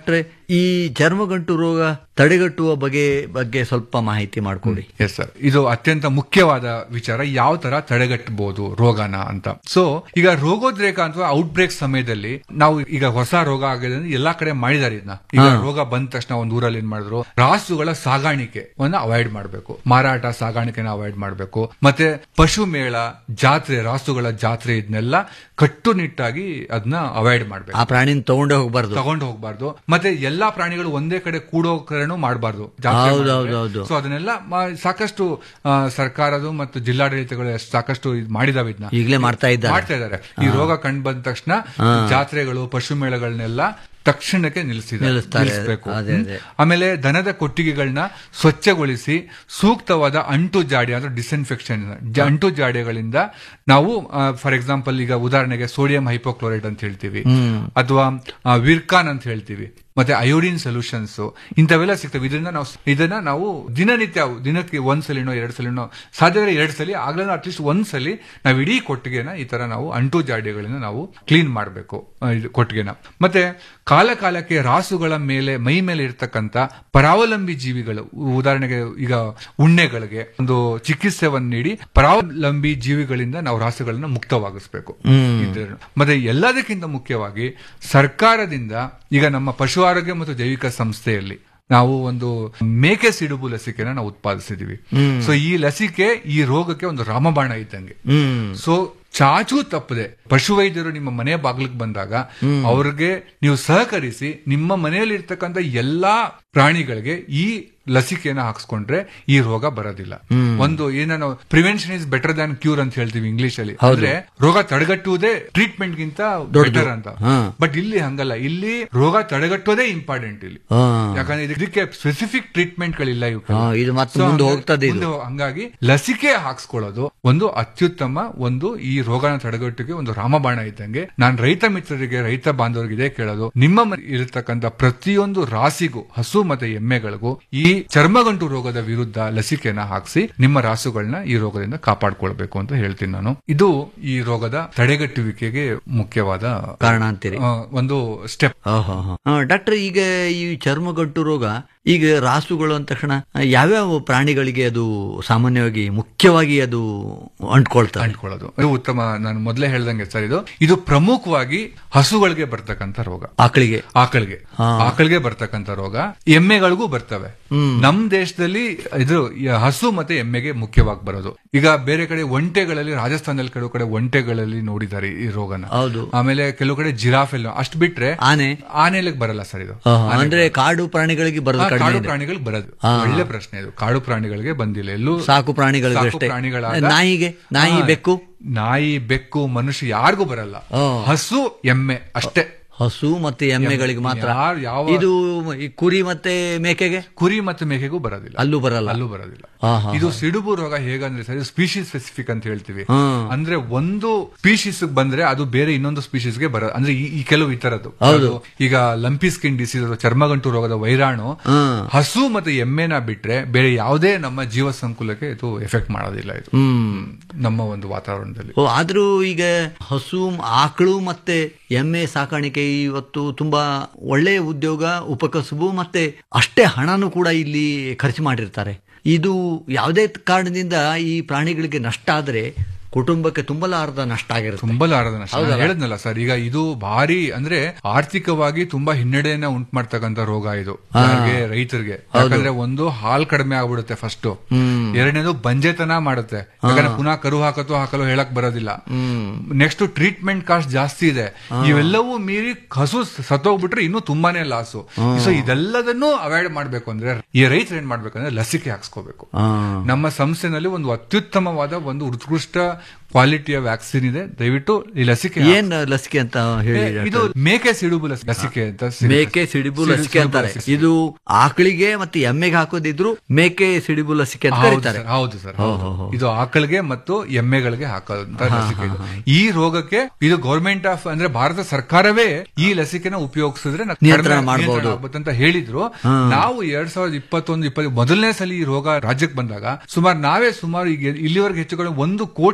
ಈ ಚರ್ಮಗಂಟು ರೋಗ ತಡೆಗಟ್ಟುವ ಬಗೆ ಬಗ್ಗೆ ಸ್ವಲ್ಪ ಮಾಹಿತಿ ಮಾಡಿಕೊಡಿ ಎಸ್ ಸರ್ ಇದು ಅತ್ಯಂತ ಮುಖ್ಯವಾದ ವಿಚಾರ ಯಾವ ತರ ತಡೆಗಟ್ಟಬಹುದು ರೋಗನ ಅಂತ ಸೊ ಈಗ ರೋಗೋದ್ರೇಕ ಅಥವಾ ಔಟ್ಬ್ರೇಕ್ ಸಮಯದಲ್ಲಿ ನಾವು ಈಗ ಹೊಸ ರೋಗ ಆಗಿದೆ ಅಂದ್ರೆ ಎಲ್ಲಾ ಕಡೆ ಮಾಡಿದಾರೆ ಇದನ್ನ ಈಗ ಹಾ. ರೋಗ ಬಂದ ತಕ್ಷಣ ಒಂದ್ ಊರಲ್ಲಿ ಏನ್ ಮಾಡಿದ್ರು ರಾಸುಗಳ ಸಾಗಾಣಿಕೆ ಅವಾಯ್ಡ್ ಮಾಡಬೇಕು ಮಾರಾಟ ಸಾಗಾಣಿಕೆನ ಅವಾಯ್ಡ್ ಮಾಡಬೇಕು ಮತ್ತೆ ಪಶು ಮೇಳ ಜಾತ್ರೆ ರಾಸುಗಳ ಜಾತ್ರೆ ಇದನ್ನೆಲ್ಲ ಕಟ್ಟುನಿಟ್ಟಾಗಿ ಅದನ್ನ ಅವಾಯ್ಡ್ ಮಾಡಬೇಕು ಆ ಪ್ರಾಣಿನ ತಗೊಂಡೇ ಹೋಗ್ಬಾರ್ದು ತಗೊಂಡು ಹೋಗ್ಬಾರ್ದು ಮತ್ತೆ ಎಲ್ಲಾ ಪ್ರಾಣಿಗಳು ಒಂದೇ ಕಡೆ ಕೂಡೋ ಕಡೆನೂ ಮಾಡಬಾರ್ದು ಹೌದು, ಹೌದು, ಹೌದು. ಸೊ ಅದನ್ನೆಲ್ಲ ಮ- ಸಾಕಷ್ಟು ಆ, ಸರ್ಕಾರದು ಮತ್ತು ಜಿಲ್ಲಾಡಳಿತಗಳು ಎಷ್ಟ್ ಸಾಕಷ್ಟು ಇದ್ ಮಾಡಿದಾವೆ ಇದನ್ನ ಈಗಲೇ ಮಾಡ್ತಾ ಇದ್ದಾರೆ ಮಾಡ್ತಾ ಇದ್ದಾರೆ ಈ ರೋಗ ಕಂಡು ಬಂದ ತಕ್ಷಣ ಹಾ. ಜಾತ್ರೆಗಳು ಪಶು ಮೇಳಗಳನ್ನೆಲ್ಲ ತಕ್ಷಣಕ್ಕೆ ನಿಲ್ಲಿಸಿದ್ದಾರೆ ನಿಲ್ಲಿಸ್ತಾರೆ. ನಿಲ್ಲಿಸ್ಬೇಕು ಅದೇ, ಹ್ಮ್. ಅದೇ. ಆಮೇಲೆ ದನದ ಕೊಟ್ಟಿಗೆಗಳನ್ನ ಸ್ವಚ್ಛಗೊಳಿಸಿ ಸೂಕ್ತವಾದ ಅಂಟು ಜಾಡಿ ಅಂದ್ರೆ ಡಿಸ್ಇನ್ಫೆಕ್ಷನ್ ಅಂಟು ಜಾಡಿಗಳಿಂದ ನಾವು ಫಾರ್ ಎಕ್ಸಾಂಪಲ್ ಈಗ ಉದಾಹರಣೆಗೆ ಸೋಡಿಯಂ ಹೈಪೋಕ್ಲೋರೈಡ್ ಅಂತ ಹೇಳ್ತೀವಿ ಹ್ಮ್. ಅಥವಾ ಆ, ವಿರ್ಕಾನ್ ಅಂತ ಹೇಳ್ತೀವಿ ಮತ್ತೆ ಅಯೋಡಿನ್ ಸೊಲ್ಯೂಷನ್ಸ್ ಇಂಥವೆಲ್ಲ ಸಿಗ್ತವೆ ಇದರಿಂದ ನಾವು ಇದನ್ನ ನಾವು ದಿನನಿತ್ಯ ದಿನಕ್ಕೆ ಒಂದ್ ಸಲಿನೋ ಎರಡ್ ಸಲಿನೋ ಸಾಧ್ಯವಾದ್ರೆ ಎರಡ್ ಸಲಿ ಆಗ್ಲೂ ಅಟ್ಲೀಸ್ಟ್ ಒಂದ್ ಸಲಿ ನಾವು ಇಡೀ ಕೊಟ್ಟಿಗೆನ ಈ ತರ ನಾವು ಅಂಟು ಜಾಡಿಗಳನ್ನ ನಾವು ಕ್ಲೀನ್ ಮಾಡಬೇಕು ಕೊಟ್ಟಿಗೆನ ಮತ್ತೆ ಕಾಲ ಕಾಲಕ್ಕೆ ರಾಸುಗಳ ಮೇಲೆ ಮೈ ಮೇಲೆ ಇರ್ತಕ್ಕಂಥ ಪರಾವಲಂಬಿ ಜೀವಿಗಳು ಉದಾಹರಣೆಗೆ ಈಗ ಉಣ್ಣೆಗಳಿಗೆ ಒಂದು ಚಿಕಿತ್ಸೆವನ್ನು ನೀಡಿ ಪರಾವಲಂಬಿ ಜೀವಿಗಳಿಂದ ನಾವು ರಾಸುಗಳನ್ನ ಮುಕ್ತವಾಗಿಸಬೇಕು ಹ್ಮ್. ಇದ್ರ- ಮತ್ತೆ ಎಲ್ಲದಕ್ಕಿಂತ ಮುಖ್ಯವಾಗಿ ಸರ್ಕಾರದಿಂದ ಈಗ ನಮ್ಮ ಪಶು ಆರೋಗ್ಯ ಮತ್ತು ಜೈವಿಕ ಸಂಸ್ಥೆಯಲ್ಲಿ ನಾವು ಒಂದು ಮೇಕೆ ಸಿಡುಬು ಲಸಿಕೆನ ನಾವು ಉತ್ಪಾದಿಸಿದೀವಿ ಹ್ಮ್. ಸೊ ಈ ಲಸಿಕೆ ಈ ರೋಗಕ್ಕೆ ಒಂದು ರಾಮಬಾಣ ಇದ್ದಂಗೆ ಹ್ಮ್ ಸೊ ಚಾಚೂ ತಪ್ಪದೆ ಪಶುವೈದ್ಯರು ನಿಮ್ಮ ಮನೆ ಬಾಗಿಲಿಗೆ ಬಂದಾಗ ಹ್ಮ್. ಅವ್ರಿಗೆ ನೀವು ಸಹಕರಿಸಿ ನಿಮ್ಮ ಮನೆಯಲ್ಲಿ ಇರ್ತಕ್ಕಂಥ ಎಲ್ಲಾ ಪ್ರಾಣಿಗಳಿಗೆ ಈ ಲಸಿಕೆನ ಹಾಕ್ಸ್ಕೊಂಡ್ರೆ ಈ ರೋಗ ಬರೋದಿಲ್ಲ ಹ್ಮ್. ಒಂದು ಏನೋ prevention is better than cure ಅಂತ ಹೇಳ್ತೀವಿ ಇಂಗ್ಲಿಷ್ ಅಲ್ಲಿ ಹೌದು. ಅಂದ್ರೆ ರೋಗ ತಡೆಗಟ್ಟುವುದೇ ಟ್ರೀಟ್ಮೆಂಟ್ ಗಿಂತ ದೊಡ್ಡದು. ಬೆಟರ್ ಅಂತ ಹಾ. ಬಟ್ ಇಲ್ಲಿ ಹಂಗಲ್ಲ ಇಲ್ಲಿ ರೋಗ ತಡೆಗಟ್ಟೋದೇ ಇಂಪಾರ್ಟೆಂಟ್ ಇಲ್ಲಿ ಹಾ. ಯಾಕಂದ್ರೆ ಇದಕ್ಕೆ ಸ್ಪೆಸಿಫಿಕ್ ಟ್ರೀಟ್ಮೆಂಟ್ ಗಳಿಲ್ಲ ಇವಕ್ಕೆ. ಹಾ, ಇದು ಮತ್ತೆ So ಮುಂದೆ ಹಂಗಾಗಿ- ಹೋಗ್ತದೆ ಇದು. ಮುಂದೆ ಹೋ- ಹಂಗಾಗಿ ಲಸಿಕೆ ಹಾಕ್ಸ್ಕೊಳ್ಳೋದು ಒಂದು ಅತ್ಯುತ್ತಮ ಒಂದು ಈ ರೋಗನ ತಡೆಗಟ್ಟಕ್ಕೆ ಒಂದು ರಾಮಬಾಣ ಇದ್ದಂಗೆ ನಾನು ರೈತ ಮಿತ್ರರಿಗೆ ರೈತ ಬಾಂಧವರಿಗೆ ಇದೇ ಕೇಳೋದು ನಿಮ್ಮ ಮನೆ ಇರತಕ್ಕಂತ ಪ್ರತಿಯೊಂದು ರಾಸಿಗೂ ಹಸು ಮತ್ತೆ ಎಮ್ಮೆಗಳಿಗೂ ಈ ಚರ್ಮಗಂಟು ರೋಗದ ವಿರುದ್ಧ ಲಸಿಕೆನ ಹಾಕಿಸಿ ನಿಮ್ಮ ರಾಸುಗಳನ್ನ ಈ ರೋಗದಿಂದ ಕಾಪಾಡ್ಕೊಳ್ಬೇಕು ಅಂತ ಹೇಳ್ತೀನಿ ನಾನು ಇದು ಈ ರೋಗದ ತಡೆಗಟ್ಟುವಿಕೆಗೆ ಮುಖ್ಯವಾದ ಕಾರಣ ಅಂತೀರಿ ಆ, ಒಂದು ಸ್ಟೆಪ್ ಡಾಕ್ಟರ್ ಈಗ ಈ ಚರ್ಮಗಂಟು ರೋಗ ಈಗ ರಾಸುಗಳು ಅಂದ ತಕ್ಷಣ ಯಾವ್ಯಾವ ಪ್ರಾಣಿಗಳಿಗೆ ಅದು ಸಾಮಾನ್ಯವಾಗಿ ಮುಖ್ಯವಾಗಿ ಅದು ಅಂಟ್ಕೊಳ್ತಾರೆ ಅಂಟ್ಕೊಳ್ಳೋದು ಇದು ಉತ್ತಮ ನಾನು ಮೊದಲೇ ಹೇಳ್ದಂಗೆ ಸರ್ ಇದು ಇದು ಪ್ರಮುಖವಾಗಿ ಹಸುಗಳಿಗೆ ಬರ್ತಕ್ಕಂಥ ರೋಗ ಆಕಳಿಗೆ ಆಕಳಿಗೆ ಹಾ. ಆಕಳಿಗೆ ಬರ್ತಕ್ಕಂಥ ರೋಗ ಎಮ್ಮೆಗಳಿಗೂ ಬರ್ತವೆ ಹ್ಮ್. ನಮ್ ದೇಶದಲ್ಲಿ ಇದು ಈ ಹಸು ಮತ್ತೆ ಎಮ್ಮೆಗೆ ಮುಖ್ಯವಾಗಿ ಬರೋದು ಈಗ ಬೇರೆ ಕಡೆ ಒಂಟೆಗಳಲ್ಲಿ ರಾಜಸ್ಥಾನದಲ್ಲಿ ಕೆಲವು ಕಡೆ ಒಂಟೆಗಳಲ್ಲಿ ನೋಡಿದ್ದಾರೆ ಈ ರೋಗನ ಹೌದು ಆಮೇಲೆ ಕೆಲವು ಕಡೆ ಜಿರಾಫ್ ಎಲ್ಲ ಅಷ್ಟು ಬಿಟ್ರೆ ಆನೆ ಆನೆಲಿಗೆ ಬರಲ್ಲ ಸರ್ ಇದು ಆಹಾ, ಅಂದ್ರೆ ಕಾಡು ಪ್ರಾಣಿಗಳಿಗೆ ಬರೋದು ಹಾ, ಕಡಿಮೆ ಕಾಡು ಇದೆ. ಪ್ರಾಣಿಗಳಿಗೆ ಬರೋದು ಹಾ. ಒಳ್ಳೆ ಪ್ರಶ್ನೆ ಇದು ಕಾಡು ಪ್ರಾಣಿಗಳಿಗೆ ಬಂದಿಲ್ಲ ಎಲ್ಲೂ ಸಾಕು ಪ್ರಾಣಿಗಳಿಗೆ ಸಾಕು ಅಷ್ಟೇ. ಪ್ರಾಣಿಗಳಾದ- ನಾಯಿಗೆ? ನಾಯಿ, ಹಾ. ಬೆಕ್ಕು? ನಾಯಿ ಬೆಕ್ಕು ಮನುಷ್ಯ ಯಾರಿಗೂ ಬರಲ್ಲ ಆ. ಹಸು ಎಮ್ಮೆ ಅಷ್ಟೇ ಹಸು ಮತ್ತೆ ಎಮ್ಮೆಗಳಿಗೆ ಮಾತ್ರ ಯಾರ್- ಯಾವ ಇದು ಈ ಕುರಿ ಮತ್ತೆ ಮೇಕೆಗೆ ಕುರಿ ಮತ್ತು ಮೇಕೆಗೂ ಬರೋದಿಲ್ಲ ಅಲ್ಲೂ ಬರಲ್ಲ ಅಲ್ಲೂ ಬರೋದಿಲ್ಲ ಆಹಾ. ಇದು ಸಿಡುಬು ರೋಗ ಹೇಗಂದ್ರೆ ಸರ್ ಸ್ಪೀಶೀಸ್ ಸ್ಪೆಸಿಫಿಕ್ ಅಂತ ಹೇಳ್ತೀವಿ ಹ್ಮ್. ಅಂದ್ರೆ ಒಂದು ಸ್ಪೀಶೀಸ್ ಬಂದ್ರೆ ಅದು ಬೇರೆ ಇನ್ನೊಂದು species ಗೆ ಬರ ಅಂದ್ರೆ ಈ- ಈ ಕೆಲವು ಈ ತರದ್ದು ಹೌದು. ಅದು ಈಗ ಲಂಪಿ ಸ್ಕಿನ್ ಡಿಸೀಸ್ ಚರ್ಮಗಂಟು ರೋಗದ ವೈರಾಣು ಹ್ಮ್. ಹಸು ಮತ್ತೆ ಎಮ್ಮೆನ ಬಿಟ್ರೆ ಬೇರೆ ಯಾವುದೇ ನಮ್ಮ ಜೀವ ಸಂಕುಲಕ್ಕೆ ಇದು ಎಫೆಕ್ಟ್ ಮಾಡೋದಿಲ್ಲ ಇದು ಹ್ಮ್ ನಮ್ಮ ಒಂದು ವಾತಾವರಣದಲ್ಲಿ ಓ ಆದ್ರೂ ಈಗ ಹಸು ಆಕಳು ಮತ್ತೆ ಎಮ್ಮೆ ಸಾಕಾಣಿಕೆ ಇವತ್ತು ತುಂಬಾ ಒಳ್ಳೆಯ ಉದ್ಯೋಗ ಉಪಕಸುಬು ಮತ್ತೆ ಅಷ್ಟೇ ಹಣನೂ ಕೂಡ ಇಲ್ಲಿ ಖರ್ಚು ಮಾಡಿರ್ತಾರೆ ಇದು ಯಾವುದೇ ಕಾರಣದಿಂದ ಈ ಪ್ರಾಣಿಗಳಿಗೆ ನಷ್ಟ ಆದ್ರೆ ಕುಟುಂಬಕ್ಕೆ ತುಂಬಲಾರದ ನಷ್ಟ ಆಗಿರುತ್ತೆ ತುಂಬಲಾರದ ನಷ್ಟ ಹೌದಲ್ಲ? ನಾನು ಹೇಳಿದ್ನಲ್ಲ ಸರ್ ಈಗ ಇದು ಭಾರಿ ಅಂದ್ರೆ ಆರ್ಥಿಕವಾಗಿ ತುಂಬಾ ಹಿನ್ನಡೆಯನ್ನ ಉಂಟು ಮಾಡ್ತಕ್ಕಂಥ ರೋಗ ಇದು ಹಾ. ಯಾರಿಗೆ ರೈತರಿಗೆ ಹೌದು. ಯಾಕಂದ್ರೆ ಒಂದು ಹಾಲ್ ಕಡಿಮೆ ಆಗ್ಬಿಡುತ್ತೆ ಫಸ್ಟ್ ಹ್ಮ್. ಎರಡನೇದು ಬಂಜೆತನ ಮಾಡುತ್ತೆ ಯಾಕಂದ್ರೆ ಪುನಃ ಕರು ಹಾಕತ್ತೋ ಹಾಕಲು ಹೇಳಕ್ ಬರೋದಿಲ್ಲ ಹ್ಮ್ ನೆಕ್ಸ್ಟ್ ಟ್ರೀಟ್ಮೆಂಟ್ ಕಾಸ್ಟ್ ಜಾಸ್ತಿ ಇದೆ ಇವೆಲ್ಲವೂ ಮೀರಿ ಹಸು ಸತ್ತೋಗ್ಬಿಟ್ರೆ ಇನ್ನೂ ತುಂಬಾನೇ ಲಾಸು ಹ್ಮ್. ಸೊ ಇದೆಲ್ಲದನ್ನೂ ಅವಾಯ್ಡ್ ಮಾಡ್ಬೇಕು ಅಂದ್ರೆ ಈ ರೈತರು ಏನ್ ಮಾಡ್ಬೇಕಂದ್ರೆ ಲಸಿಕೆ ಹಾಕ್ಸ್ಕೋಬೇಕು ಹಾ. ನಮ್ಮ ಸಂಸ್ಥೆನಲ್ಲಿ ಒಂದು ಅತ್ಯುತ್ತಮವಾದ ಒಂದು ಉತ್ಕೃಷ್ಟ ಕ್ವಾಲಿಟಿಯ ವ್ಯಾಕ್ಸಿನ್ ಇದೆ ದಯವಿಟ್ಟು ಈ ಲಸಿಕೆ ಏನ್ ಲಸಿಕೆ ಅಂತ ಹೇಳಿ ಏ, ಇದು ಮೇಕೆ ಸಿಡುಬು ಲಸ್- ಲಸಿಕೆ ಅಂತ ಸಿಗುತ್ತೆ. ಮೇಕೆ ಸಿಡಿಬು ಸಿಡು- ಲಸಿಕೆ ಸಿಡುಬು ಅಂತಾರೆ ಲಸಿಕೆ. ಇದು ಆಕಳಿಗೆ ಮತ್ತೆ ಎಮ್ಮೆಗೆ ಹಾಕೋದಿದ್ರು ಮೇಕೆ ಸಿಡಿಬು ಲಸಿಕೆ ಅಂತ ಹೌದು ಕರೀತಾರೆ ಸರ್, ಹೌದು ಸರ್ ಹೋ, ಹೌದು. ಹೋ, ಹೋ. ಇದು ಆಕಳಿಗೆ ಮತ್ತು ಎಮ್ಮೆಗಳಿಗೆ ಹಾಕೋದಂತ ಲಸಿಕೆ ಇದು. ಈ ರೋಗಕ್ಕೆ ಇದು ಗೌರ್ಮೆಂಟ್ ಆಫ್ ಅಂದ್ರೆ ಭಾರತ ಸರ್ಕಾರವೇ ಈ ಲಸಿಕೆನ ಉಪಯೋಗಿಸಿದ್ರೆ ನ- ನಿಯಂತ್ರಣ ಕಡಿಮೆ ಮಾಡ್ಬೋದು. ನಿಯಂತ್ರಣ ಆಗುತ್ತೆ ಅಂತ ಹೇಳಿದ್ರು ಹಾ. ನಾವು ಎರಡ್ ಸಾವಿರದ ಇಪ್ಪತ್ತೊಂದು ಇಪ್ಪತ್ತು ಮೊದಲನೇ ಸಲ ಈ ರೋಗ ರಾಜ್ಯಕ್ಕೆ ಬಂದಾಗ ಸುಮಾರು ನಾವೇ ಸುಮಾರು ಈಗ ಇಲ್ಲಿವರೆಗೆ ಹೆಚ್ಚು ಕಡಿಮೆ ಒಂದು ಕೋಟಿ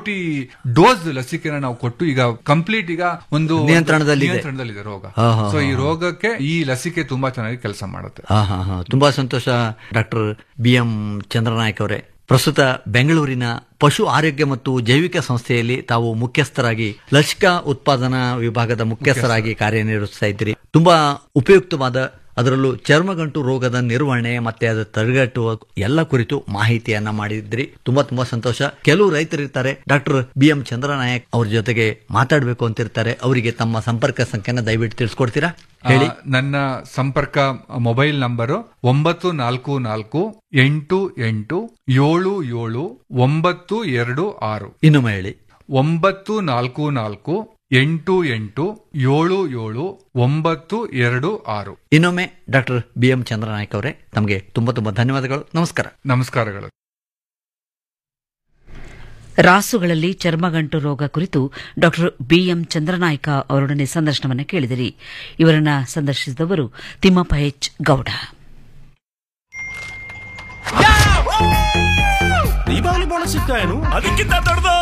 ಡೋಸ್ ಲಸಿಕೆನ ನಾವು ಕೊಟ್ಟು ಈಗ ಕಂಪ್ಲೀಟ್ ಈಗ ಒಂದು ನಿಯಂತ್ರಣದಲ್ಲಿದೆ. ನಿಯಂತ್ರಣದಲ್ಲಿದೆ ರೋಗ ಹಾ, ಹಾ, ಸೊ ಈ ಹಾ. ರೋಗಕ್ಕೆ ಈ ಲಸಿಕೆ ತುಂಬಾ ಚೆನ್ನಾಗಿ ಕೆಲಸ ಮಾಡುತ್ತೆ ಹಾ ಹಾ ಹಾ ತುಂಬಾ ಸಂತೋಷ ಡಾಕ್ಟರ್ ಬಿ ಎಂ ಚಂದ್ರನಾಯಕ್ ಅವರೇ ಪ್ರಸ್ತುತ ಬೆಂಗಳೂರಿನ ಪಶು ಆರೋಗ್ಯ ಮತ್ತು ಜೈವಿಕ ಸಂಸ್ಥೆಯಲ್ಲಿ ತಾವು ಮುಖ್ಯಸ್ಥರಾಗಿ ಲಸಿಕಾ ಉತ್ಪಾದನಾ ವಿಭಾಗದ ಮುಖ್ಯಸ್ಥರಾಗಿ ಕಾರ್ಯನಿರ್ವಹಿಸ್ತಾ ಇದ್ದೀರಿ ತುಂಬಾ ಉಪಯುಕ್ತವಾದ ಅದರಲ್ಲೂ ಚರ್ಮಗಂಟು ರೋಗದ ನಿರ್ವಹಣೆ ಮತ್ತೆ ಅದರ ತಡೆಗಟ್ಟುವ ಎಲ್ಲ ಕುರಿತು ಮಾಹಿತಿಯನ್ನ ಮಾಡಿದ್ರಿ ತುಂಬಾ ತುಂಬಾ ಸಂತೋಷ ಕೆಲವು ರೈತರು ಇರ್ತಾರೆ ಡಾಕ್ಟರ್ ಬಿ ಎಂ ಚಂದ್ರನಾಯಕ್ ಅವ್ರ ಜೊತೆಗೆ ಮಾತಾಡಬೇಕು ಅಂತಿರ್ತಾರೆ ಅವರಿಗೆ ತಮ್ಮ ಸಂಪರ್ಕ ಸಂಖ್ಯೆನ ದಯವಿಟ್ಟು ತಿಳಿಸ್ಕೊಡ್ತೀರಾ ಹೇಳಿ ಆ, ನನ್ನ ಸಂಪರ್ಕ ಮೊಬೈಲ್ ನಂಬರು ಒಂಬತ್ತು ನಾಲ್ಕು ನಾಲ್ಕು ಎಂಟು ಎಂಟು ಏಳು ಏಳು ಒಂಬತ್ತು ಎರಡು ಆರು ಇನ್ನೊಮ್ಮೆ ಹೇಳಿ ಒಂಬತ್ತು ನಾಲ್ಕು ನಾಲ್ಕು ಎಂಟು ಎಂಟು ಏಳು ಏಳು ಒಂಬತ್ತು ಎರಡು ಆರು ಇನ್ನೊಮ್ಮೆ ಡಾಕ್ಟರ್ ಬಿ ಎಂ ಚಂದ್ರನಾಯಕ್ ಅವರೇ ತಮಗೆ ತುಂಬಾ ತುಂಬಾ ಧನ್ಯವಾದಗಳು ನಮಸ್ಕಾರ ನಮಸ್ಕಾರಗಳು ರಾಸುಗಳಲ್ಲಿ ಚರ್ಮಗಂಟು ರೋಗ ಕುರಿತು ಡಾಕ್ಟರ್ ಬಿಎಂ ಚಂದ್ರನಾಯ್ಕ ಅವರೊಡನೆ ಸಂದರ್ಶನವನ್ನು ಕೇಳಿದಿರಿ ಇವರನ್ನ ಸಂದರ್ಶಿಸಿದವರು ತಿಮ್ಮಪ್ಪ ಎಚ್ ಗೌಡ ದೀಪಾವಳಿ ಬೋನಸ್ ಸಿಗ್ತಾ ಏನು ಅದಕ್ಕಿಂತ ದೊಡ್ಡದು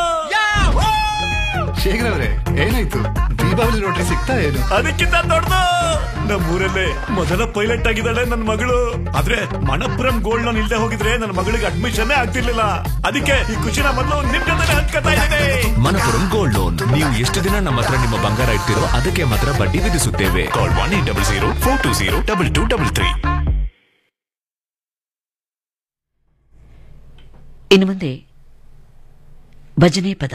ಶೇಖರ್ ಅವರೇ ಏನಾಯ್ತು ದೀಪಾವಳಿ ರೋಟ್ರಿ ಸಿಗ್ತಾ ಏನು ಅದಕ್ಕಿಂತ ದೊಡ್ಡದು ನಮ್ಮೂರಲ್ಲೇ ಮೊದಲ ಪೈಲಟ್ ಆಗಿದ್ದಾಳೆ ನನ್ನ ಮಗಳು ಆದ್ರೆ ಮಣಪುರಂ ಗೋಲ್ಡ್ ಲೋನ್ ಇಲ್ದೆ ಹೋಗಿದ್ರೆ ನನ್ನ ಮಗಳಿಗೆ ಅಡ್ಮಿಷನ್ ಆಗ್ತಿರ್ಲಿಲ್ಲ ಅದಕ್ಕೆ ಈ ಖುಷಿನ ಮೊದಲು ನಿಮ್ ಜೊತೆ ಹಂಚ್ಕೊತಾ ಇದ್ದೇನೆ ಮನಪುರಂ ಗೋಲ್ಡ್ ಲೋನ್ ನೀವು ಎಷ್ಟು ದಿನ ನಮ್ಮ ಹತ್ರ ನಿಮ್ಮ ಬಂಗಾರ ಇಡ್ತಿರೋ ಅದಕ್ಕೆ ಮಾತ್ರ ಬಡ್ಡಿ ವಿಧಿಸುತ್ತೇವೆ call one eight double zero four two zero double two double three ಇನ್ನು ಮುಂದೆ ಭಜನೆ ಪದ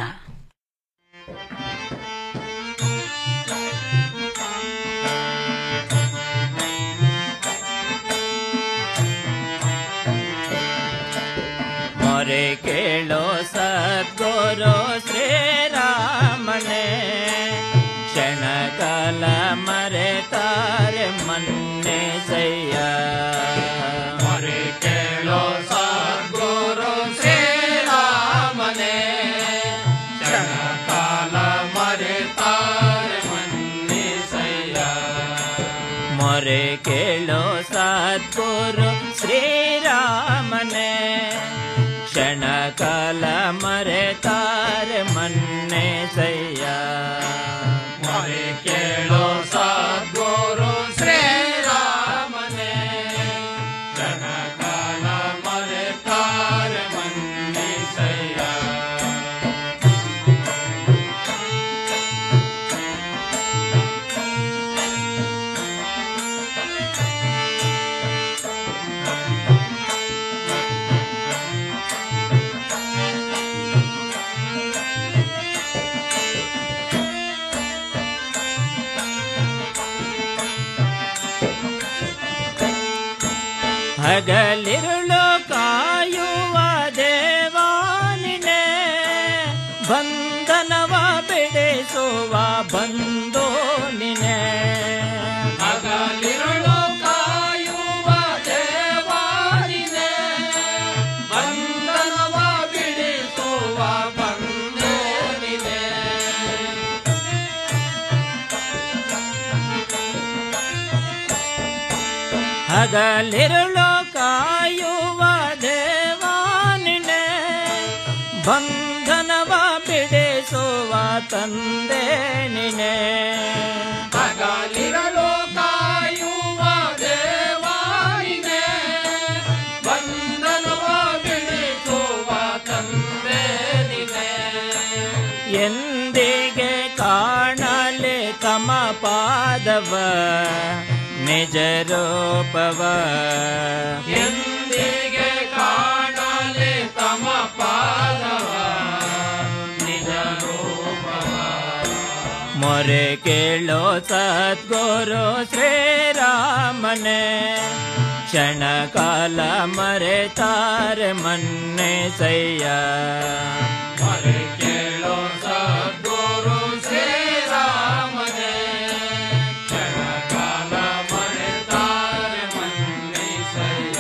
ಮೊರೆ ಕೇಳೋ ಸದ್ಗುರು ಶ್ರೀರಾಮನೆ ಕ್ಷಣಕಾಲ ಮರೆತಾರೆ ಮನ್ನೆ ಸಯ್ಯ ಮೊರೆ ಕೇಳೋ ಸದ್ಗುರು ಶ್ರೀರಾಮನೆ ಕ್ಷಣಕಾಲ ಮರೆತಾರೆ ಮನ್ನೆ ಸಯ್ಯ ಮೊರೆ ಕೇಳೋ ಸದ್ಗುರು ಶ್ರೀರಾಮನೆ ಕ್ಷಣಕಾಲ ಮರೆತಾರೆ ಮನ್ನೆ ಸಯ್ಯ ಮೊರೆ ಕೇಳೋ ಸದ್ಗುರು ಶ್ರೀರಾಮನೆ ಕ್ಷಣಕಾಲ ಮರೆತಾರೆ ಮನ್ನೆ ಸಯ್ಯ ಹಗಲಿರುಳು ಕಾಯುವ ದೇವಾನಿನೇ ಬಂಧನವ ಬಿಡಿಸುವ ಬಂಧೋ ನಿನೇ ಹಗಲಿರುಳು ಕಾಯುವ ದೇವಾನಿನೇ ಬಂಧನವ ಬಿಡಿಸುವ ಬಂಧೋ ನಿನೇ ಹಗಲಿರುಳು ಕಾಯುವ ದೇವಾನಿನೇ ಬಂಧನವ ಬಿಡಿಸುವ ತಂದೆ ನಿನೇ ಹಗಲಿರಲು ಕಾಯುವ ದೇವಾನಿನೇ ಬಂಧನವ ಬಿಡಿಸುವ ತಂದೆ ನಿನೇ ಎಂದಿಗೆ ಕಾಣಲೆ ತಮ ಪಾದವ ನಿಜ ರೂಪವ ಎಂದಿಗೆ ಕಾಣಲೆ ತಮ ಪಾದವ ನಿಜ ರೂಪವ ಮೊರೆ ಕೇಳೋ ಸದ್ಗುರು ಶ್ರೀರಾಮನೆ ಕ್ಷಣಕಾಲ ಮರೆತಾರೆ ಮನ್ನೆ ಸಯ್ಯ ಮೊರೆ ಕೇಳೋ ಸದ್ಗುರು ಶ್ರೀರಾಮನೆ ಕ್ಷಣಕಾಲ ಮರೆತಾರೆ ಮನ್ನೆ ಸಯ್ಯ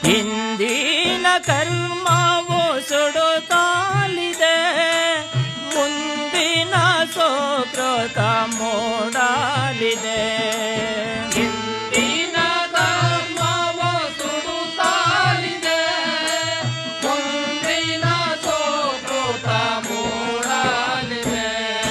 ಹಿಂದಿನ ಕರ್ಮವು ಸುಡುತ್ತಾಲಿದೆ ಮುಂದಿನ ಸೋಕೃತ ಮೂಡಲಿದೆ ಹಿಂದಿನ ಕರ್ಮವು ಸುಡುತ್ತಾಲಿದೆ ಮುಂದಿನ ಸೋಕೃತ ಮೂಡಲಿದೆ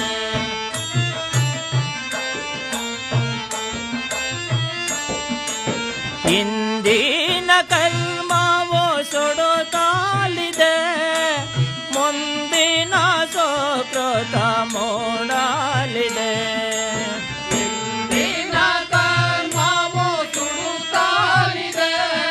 ಇಂದಿನ ಕರ್ಮವು ಸುಡುತ್ತಾಲಿದೆ ಮುಂದಿನ ಸೋಕೃತ ಮೂಡಲಿದೆ ಇಂದಿನ ಕರ್ಮವು ಸುಡುತ್ತಾಲಿದೆ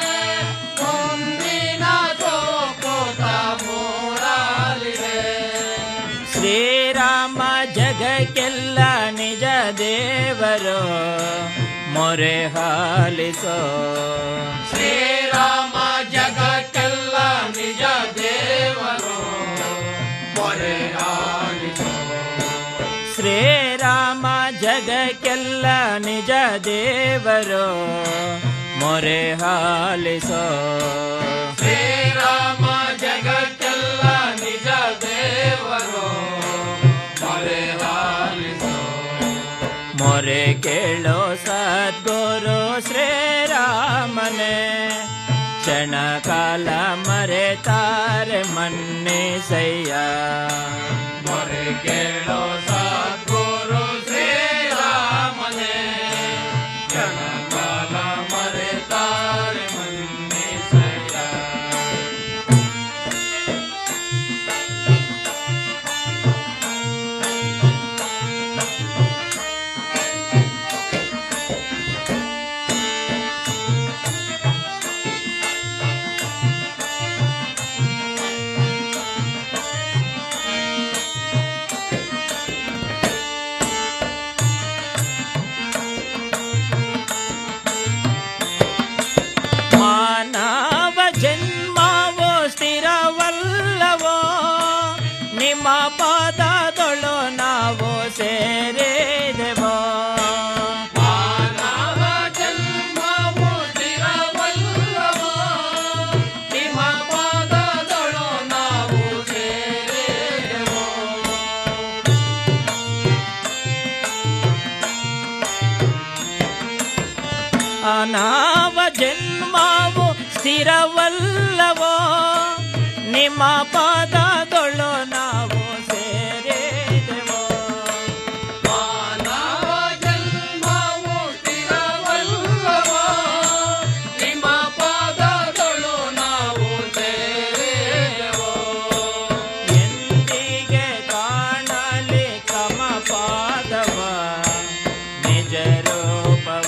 ಮುಂದಿನ ಸೋಕೃತ ಮೂಡಲಿದೆ ಶ್ರೀರಾಮ ಜಗಕ್ಕೆಲ್ಲ ನಿಜ ದೇವರು ಮೊರೆ ಹಾಲಿಸೋ ಶ್ರೀರಾಮ ಜಗಕ್ಕೆಲ್ಲ ನಿಜ ದೇವರು ಮೊರೆ ಹಾಲಿಸೋ ಶ್ರೀರಾಮ ಜಗಕ್ಕೆಲ್ಲ ನಿಜ ದೇವರು ಮೊರೆ ಹಾಲಿಸೋ ಶ್ರೀರಾಮ ಜಗಕ್ಕೆಲ್ಲ ನಿಜ ದೇವರು ಮೊರೆ ಹಾಲಿಸೋ ಮೊರೆ ಕೇಳೋ ಸದ್ಗುರು ಶ್ರೀರಾಮನೆ ಕ್ಷಣ ಕಾಲ ಮರೆತಾರೆ ಮನ್ನಿಸಯ್ಯ ಮೊರೆ ಕೇಳೋ ಸದ್ಗುರು ಶ್ರೀರಾಮನೆ ಕ್ಷಣ ಕಾಲ ಮರೆತಾರೆ ಮನ್ನಿಸಯ್ಯ ಮಾನವ ಜನ್ಮವೋ ಸ್ಥಿರವಲ್ಲವೋ ನಿಮ್ಮ ಪಾದದೊಳು ನಾವು ಸೇರಿದೆವೋ ಮಾನವ ಜನ್ಮವೋ ಸ್ಥಿರವಲ್ಲವೋ ನಿಮ್ಮ ಪಾದದೊಳು ನಾವು ಸೇರಿದೆವೋ ಅನಾವ ಜನ್ಮವು ಸ್ಥಿರವಲ್ಲವೋ ನಿಮ್ಮ ಪಾದದೊಳು ನಾವು ಸೇರಿದೆವೋ ಮಾನವ ಜನ್ಮವು ಸ್ಥಿರವಲ್ಲವೋ ನಿಮ್ಮ ಪಾದದೊಳು ನಾವು ಸೇರಿದೆವೋ ಎಂದಿಗೆ ಕಾಣಲಿ ಕಮ ಪಾದವ ನಿಜ ರೂಪವ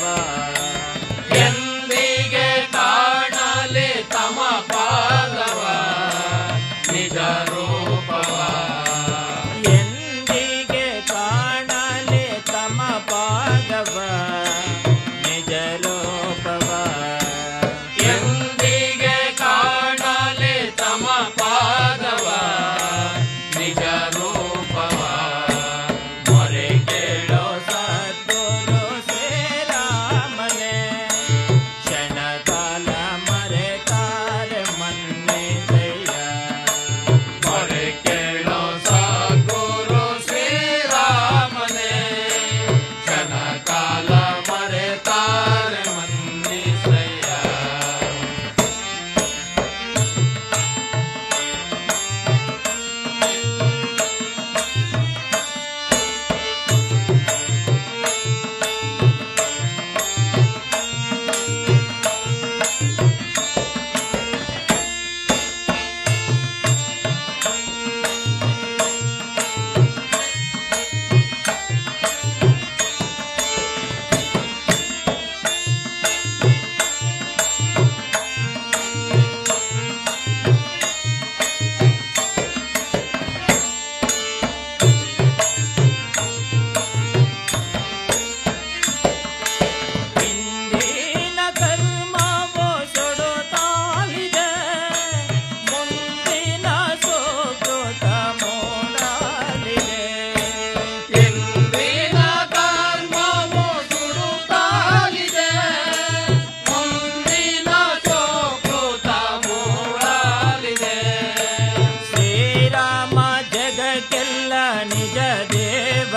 ಎಂದಿಗೆ ಕಾಣಲಿ ತಮ ಪಾದವ ನಿಜ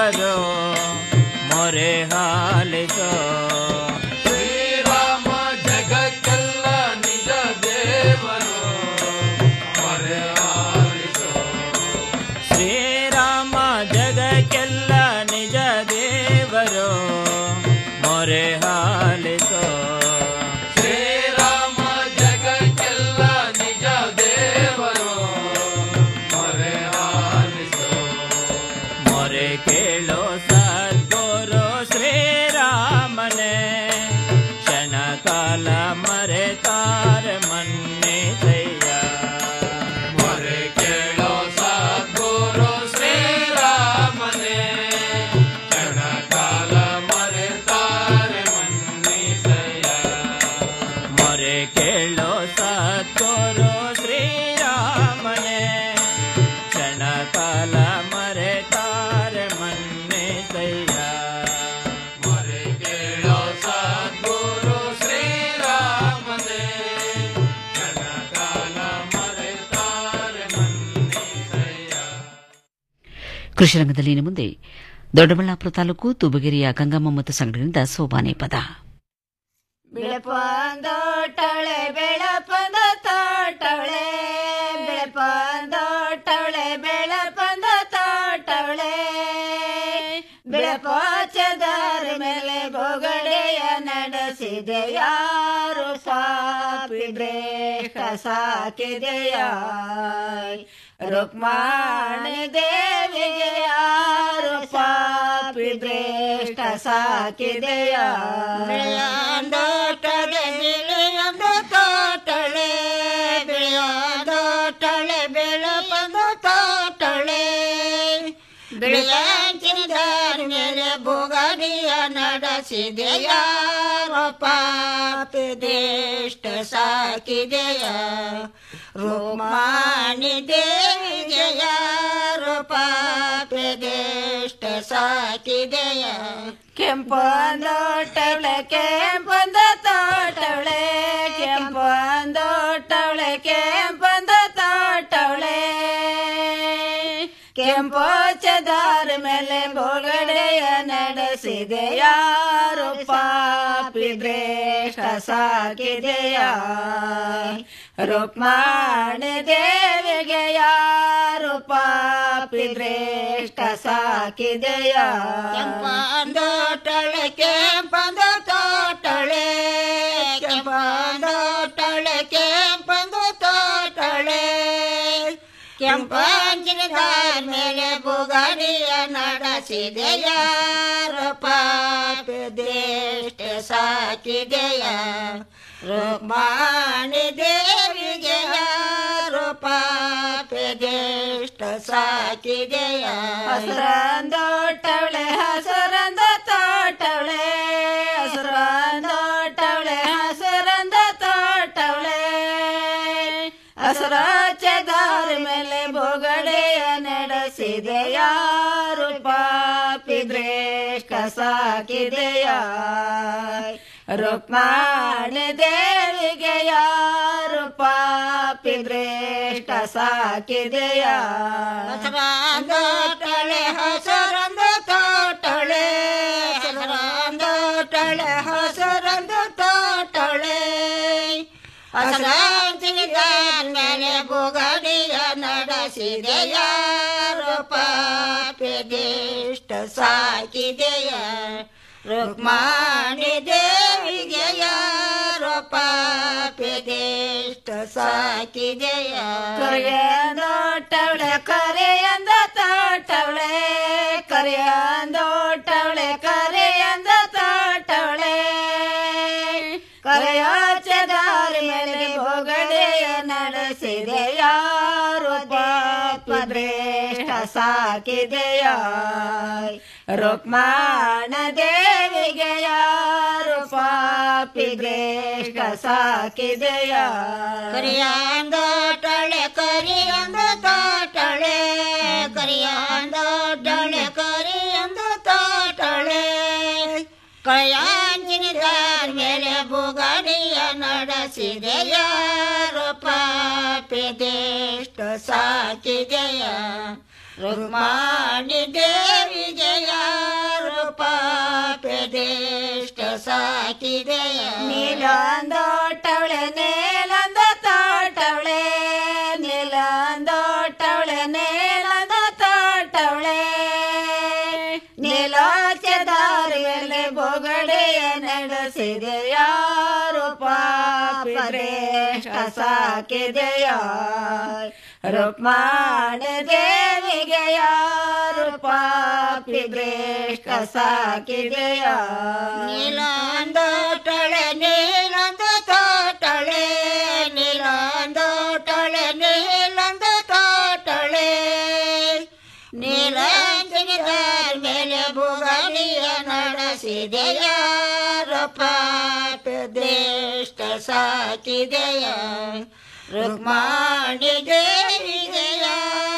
ದೇವರು ಮೊರೆ ಹಾಲಿಸೋ ಶ್ರೀರಾಮ ಜಗಕ್ಕೆಲ್ಲ ನಿಜ ದೇವರು ಮೊರೆ ಆಲಿಸೋ ಶ್ರೀರಾಮ ಜಗಕ್ಕೆಲ್ಲ ನಿಜ ದೇವರು ಮೊರೆ ಹಾಲಿಸೋ ಶ್ರೀರಾಮ ಜಗಕ್ಕೆಲ್ಲ ನಿಜ ದೇವರು ಮೊರೆ ಆಲಿಸೋ ಮೊರೆ ಕೇಳೋ ಸದ್ಗುರು ಶ್ರೀರಾಮನೇ ಕ್ಷಣ ಕಾಲ ಮರೆತಾರೆ ಮನ್ನಿಸಯ್ಯ ಮೊರೆ ಕೇಳೋ ಸದ್ಗುರು ಶ್ರೀರಾಮನೇ ಕ್ಷಣ ಕಾಲ ಮರೆತಾರೆ ಮನ್ನಿಸಯ್ಯ ಮೊರೆ ಕೇಳೋ ಸದ್ಗುರು ಶ್ರೀರಾಮನೇ ಕ್ಷಣ ಕಾಲ ಮರೆತಾರೆ ಮನ್ನಿಸಯ್ಯ ಮೊರೆ ಕೇಳೋ ಸದ್ಗುರು ಶ್ರೀರಾಮನೇ ಕ್ಷಣ ಕಾಲ ಮರೆತಾರೆ ಮನ್ನಿಸಯ್ಯ ಕೃಷಿ ರಂಗದಲ್ಲಿ ಇನ್ನು ಮುಂದೆ ದೊಡ್ಡಬಳ್ಳಾಪುರ ತಾಲೂಕು ತುಬಗೆರೆಯ ಗಂಗಮ್ಮ ಮತ್ತು ಸಂಘದಿಂದ ಸೋಬಾನೆ ಪದ ಬೆಳಪಂದೋಟಳೆ ಬೆಳಪಂದ ತೋಟಳೆ ಬೆಳಪಂದೋಟಳೆ ಬೆಳಪಂದ ತೋಟಳೆ ಬೆಳಪಾಚದಾರ ಮೇಲೆ ಬೊಗಡೆಯ ನಡೆಸಿದೆ ಯಾರು ಸಾಪಿದ್ರೆ ಸಾಕಿದೆಯ ರುಕ್ಮಾಣಿ ದೇವಿಗೆ ಯಾರು ಪಾಪಿದ್ರೆ ಸಾಕಿದೆಯ ಬೆಳೆಯಂದೋಟಳೆ ಬೆಳೆಯೊಂದು ತೋಟಳೆ ಬೆಳೆಯಂದೋಟಳೆ ಬೆಳಪಂದು ತೋಟಳೆ ಬೆಳೆಯಂಚಿದ ಮೇಲೆ ಬೊಗಡಿಯ ನಡೆಸಿದೆ ಯಾರೋ ಪಾಪಿ ದೇಷ್ಟ ಸಾಕಿದೆಯ ರೋಮಾಣಿ ದೇವಿಗೆ ಯಾರೋ ಪಾಪಿ ದೇಷ್ಟ ಸಾಕಿದೆಯ ಕೆಂಪಂದೋಟಳೆ ಕೆಂಪಂದ ತೋಟಳೆ ಕೆಂಪಂದೋಟಳೆ ಕೆಂಪಂದ ತೋಟಳೆ ಕೆಂಪೋಚದಾರ ಮೇಲೆ ಬೊಗಡೆಯ ನಡೆಸಿದೆ ಯಾರು ಪಾಪಿ ದ್ರೇಷ್ಟ ಸಾಕಿದೆಯ ರುಕ್ಮಾಣಿ ದೇವಿಗೆ ಯಾರು ಪಾಪಿ ದ್ರೇಷ್ಟ ಸಾಕಿದೆಯ ಕೆಂಪಂದೋಟಳೆ ಕೆಂಪಂದ ತೋಟಳೆ ಕೆಂಪಂದೋಟಳೆ ಕೆಂಪಂದ ತೋಟಳೆ ಕೆಂಪಂಜಿನದಾರ ಮೇಲೆ ಬುಗಾಡಿಯ ನಡೆಸಿದೆ ಯಾರು ಪಾಪಿ ದೇಷ್ಟ ಸಾಕಿದೆಯ ರುಕ್ಮಾಣಿ ದೇವಿಗೆ ಯಾರು ಪಾಪಿ ದೇಷ್ಟ ಸಾಕಿದೆಯ ಹಸರಂದೋಟವಳೆ ಹಸರಂದ ತೋಟವಳೆ ಹಸರಂದೋಟವಳೆ ಹಸರಂದ ತೋಟವಳೆ ಹಸರಾಚದಾರ ಮೇಲೆ ಬೊಗಡೆಯ ನಡೆಸಿದೆ ಯಾರು ಪಾಪಿ ದ್ರೇಷ್ಟ ಸಾಕಿದೆಯ ರುಕ್ಮಾಣಿ ದೇವಿಗೆ ಯಾರು ಪಾಪಿ ದ್ರೇಷ್ಟ ಸಾಕಿದೆಯ ಹಸರಂದೋಟಳೆ ಹಸರಂದ ತೋಟಳೆ ಹಸರಂದೋಟಳೆ ಹಸರಂದ ತೋಟಳೆ ಹಸರಾಂತಿನಿದಾರ ಮೇಲೆ ಬುಗಡಿಯ ನಡೆಸಿದೆ ಯಾರು ಪಾಪಿ ದೇಷ್ಟ ಸಾಕಿದೆಯ ರುಕ್ಮಾಣಿ ದೇವಿಗೆ ಯಾರು ಪಾಪಿ ದೇಷ್ಟ ಸಾಕಿದೆಯ ಕರೆಯಂದೋಟವಳೆ ಕರೆಯಂದ ತೋಟವಳೆ ಕರೆಯಂದೋಟವಳೆ ಕರೆಯಂದ ತೋಟವಳೆ ಕರೆಯಾಚದಾರ ಮೇಲೆ ಬೊಗಡೆಯ ನಡೆಸಿದೆ ಯಾರು ಪಾಪ ದ್ರೇಷ್ಟ ಸಾಕಿದೆಯ ರುಕ್ಮಾಣ ದೇವಿಗೆ ಯಾರು ಪಾಪಿ ದ್ರೇಷ್ಟ ಸಾಕಿದೆಯ ಕರಿಯಾಂದೋಟಳೆ ಕರಿಯಂದ ತೋಟಳೆ ಕರಿಯಾಂದೋಟಳೆ ಕರಿಯಂದ ತೋಟಳೆ ಕಯಾಂಜಿನಿದಾರ ಮೇಲೆ ಬುಗಾಡಿಯ ನಡೆಸಿದೆ ಯಾರು ಪಾಪಿ ದೇಷ್ಟ ಸಾಕಿದೆಯ ರುಕ್ಮಾಣಿ ದೇವಿಗೆ ಯಾರು ಸಾಕಿದೆಯ ನೀಲೊಂದೋಟವಳೆ ನೇಲೊಂದು ತೋಟವಳೆ ನೀಲೊಂದೋಟವಳೆ ನೇಲೊಂದು ತೋಟವಳೆ ನೀಲೋಚದಾರಿಯಲ್ಲಿ ಬೊಗಡೆಯ ನಡೆಸಿದೆ ಯಾರು ಪಾಪರೇಷ್ಟ ಸಾಕಿದೆಯ ರುಕ್ಮಾಣಿ ದೇವಿಗೆ ಯಾರು ಪಾಪಿ ದ್ರೇಷ್ಟ ಸಾಕಿದೆಯ ನೀಲೊಂದೋಟಳೆ ನೀಲೊಂದು ತೋಟಳೆ ನೀಲೊಂದೋಟಳೆ ನೀಲೊಂದು ತೋಟಳೆ ನೀಲಂಜನಿದ ಮೇಲೆ ಬುಗಡಿಯ ನಡೆಸಿದೆಯ ಪಾಪ ದೇಷ್ಟ ಸಾಕಿದೆಯ ರುಕ್ಮಾಣಿ ದೇವಿಗೆಯ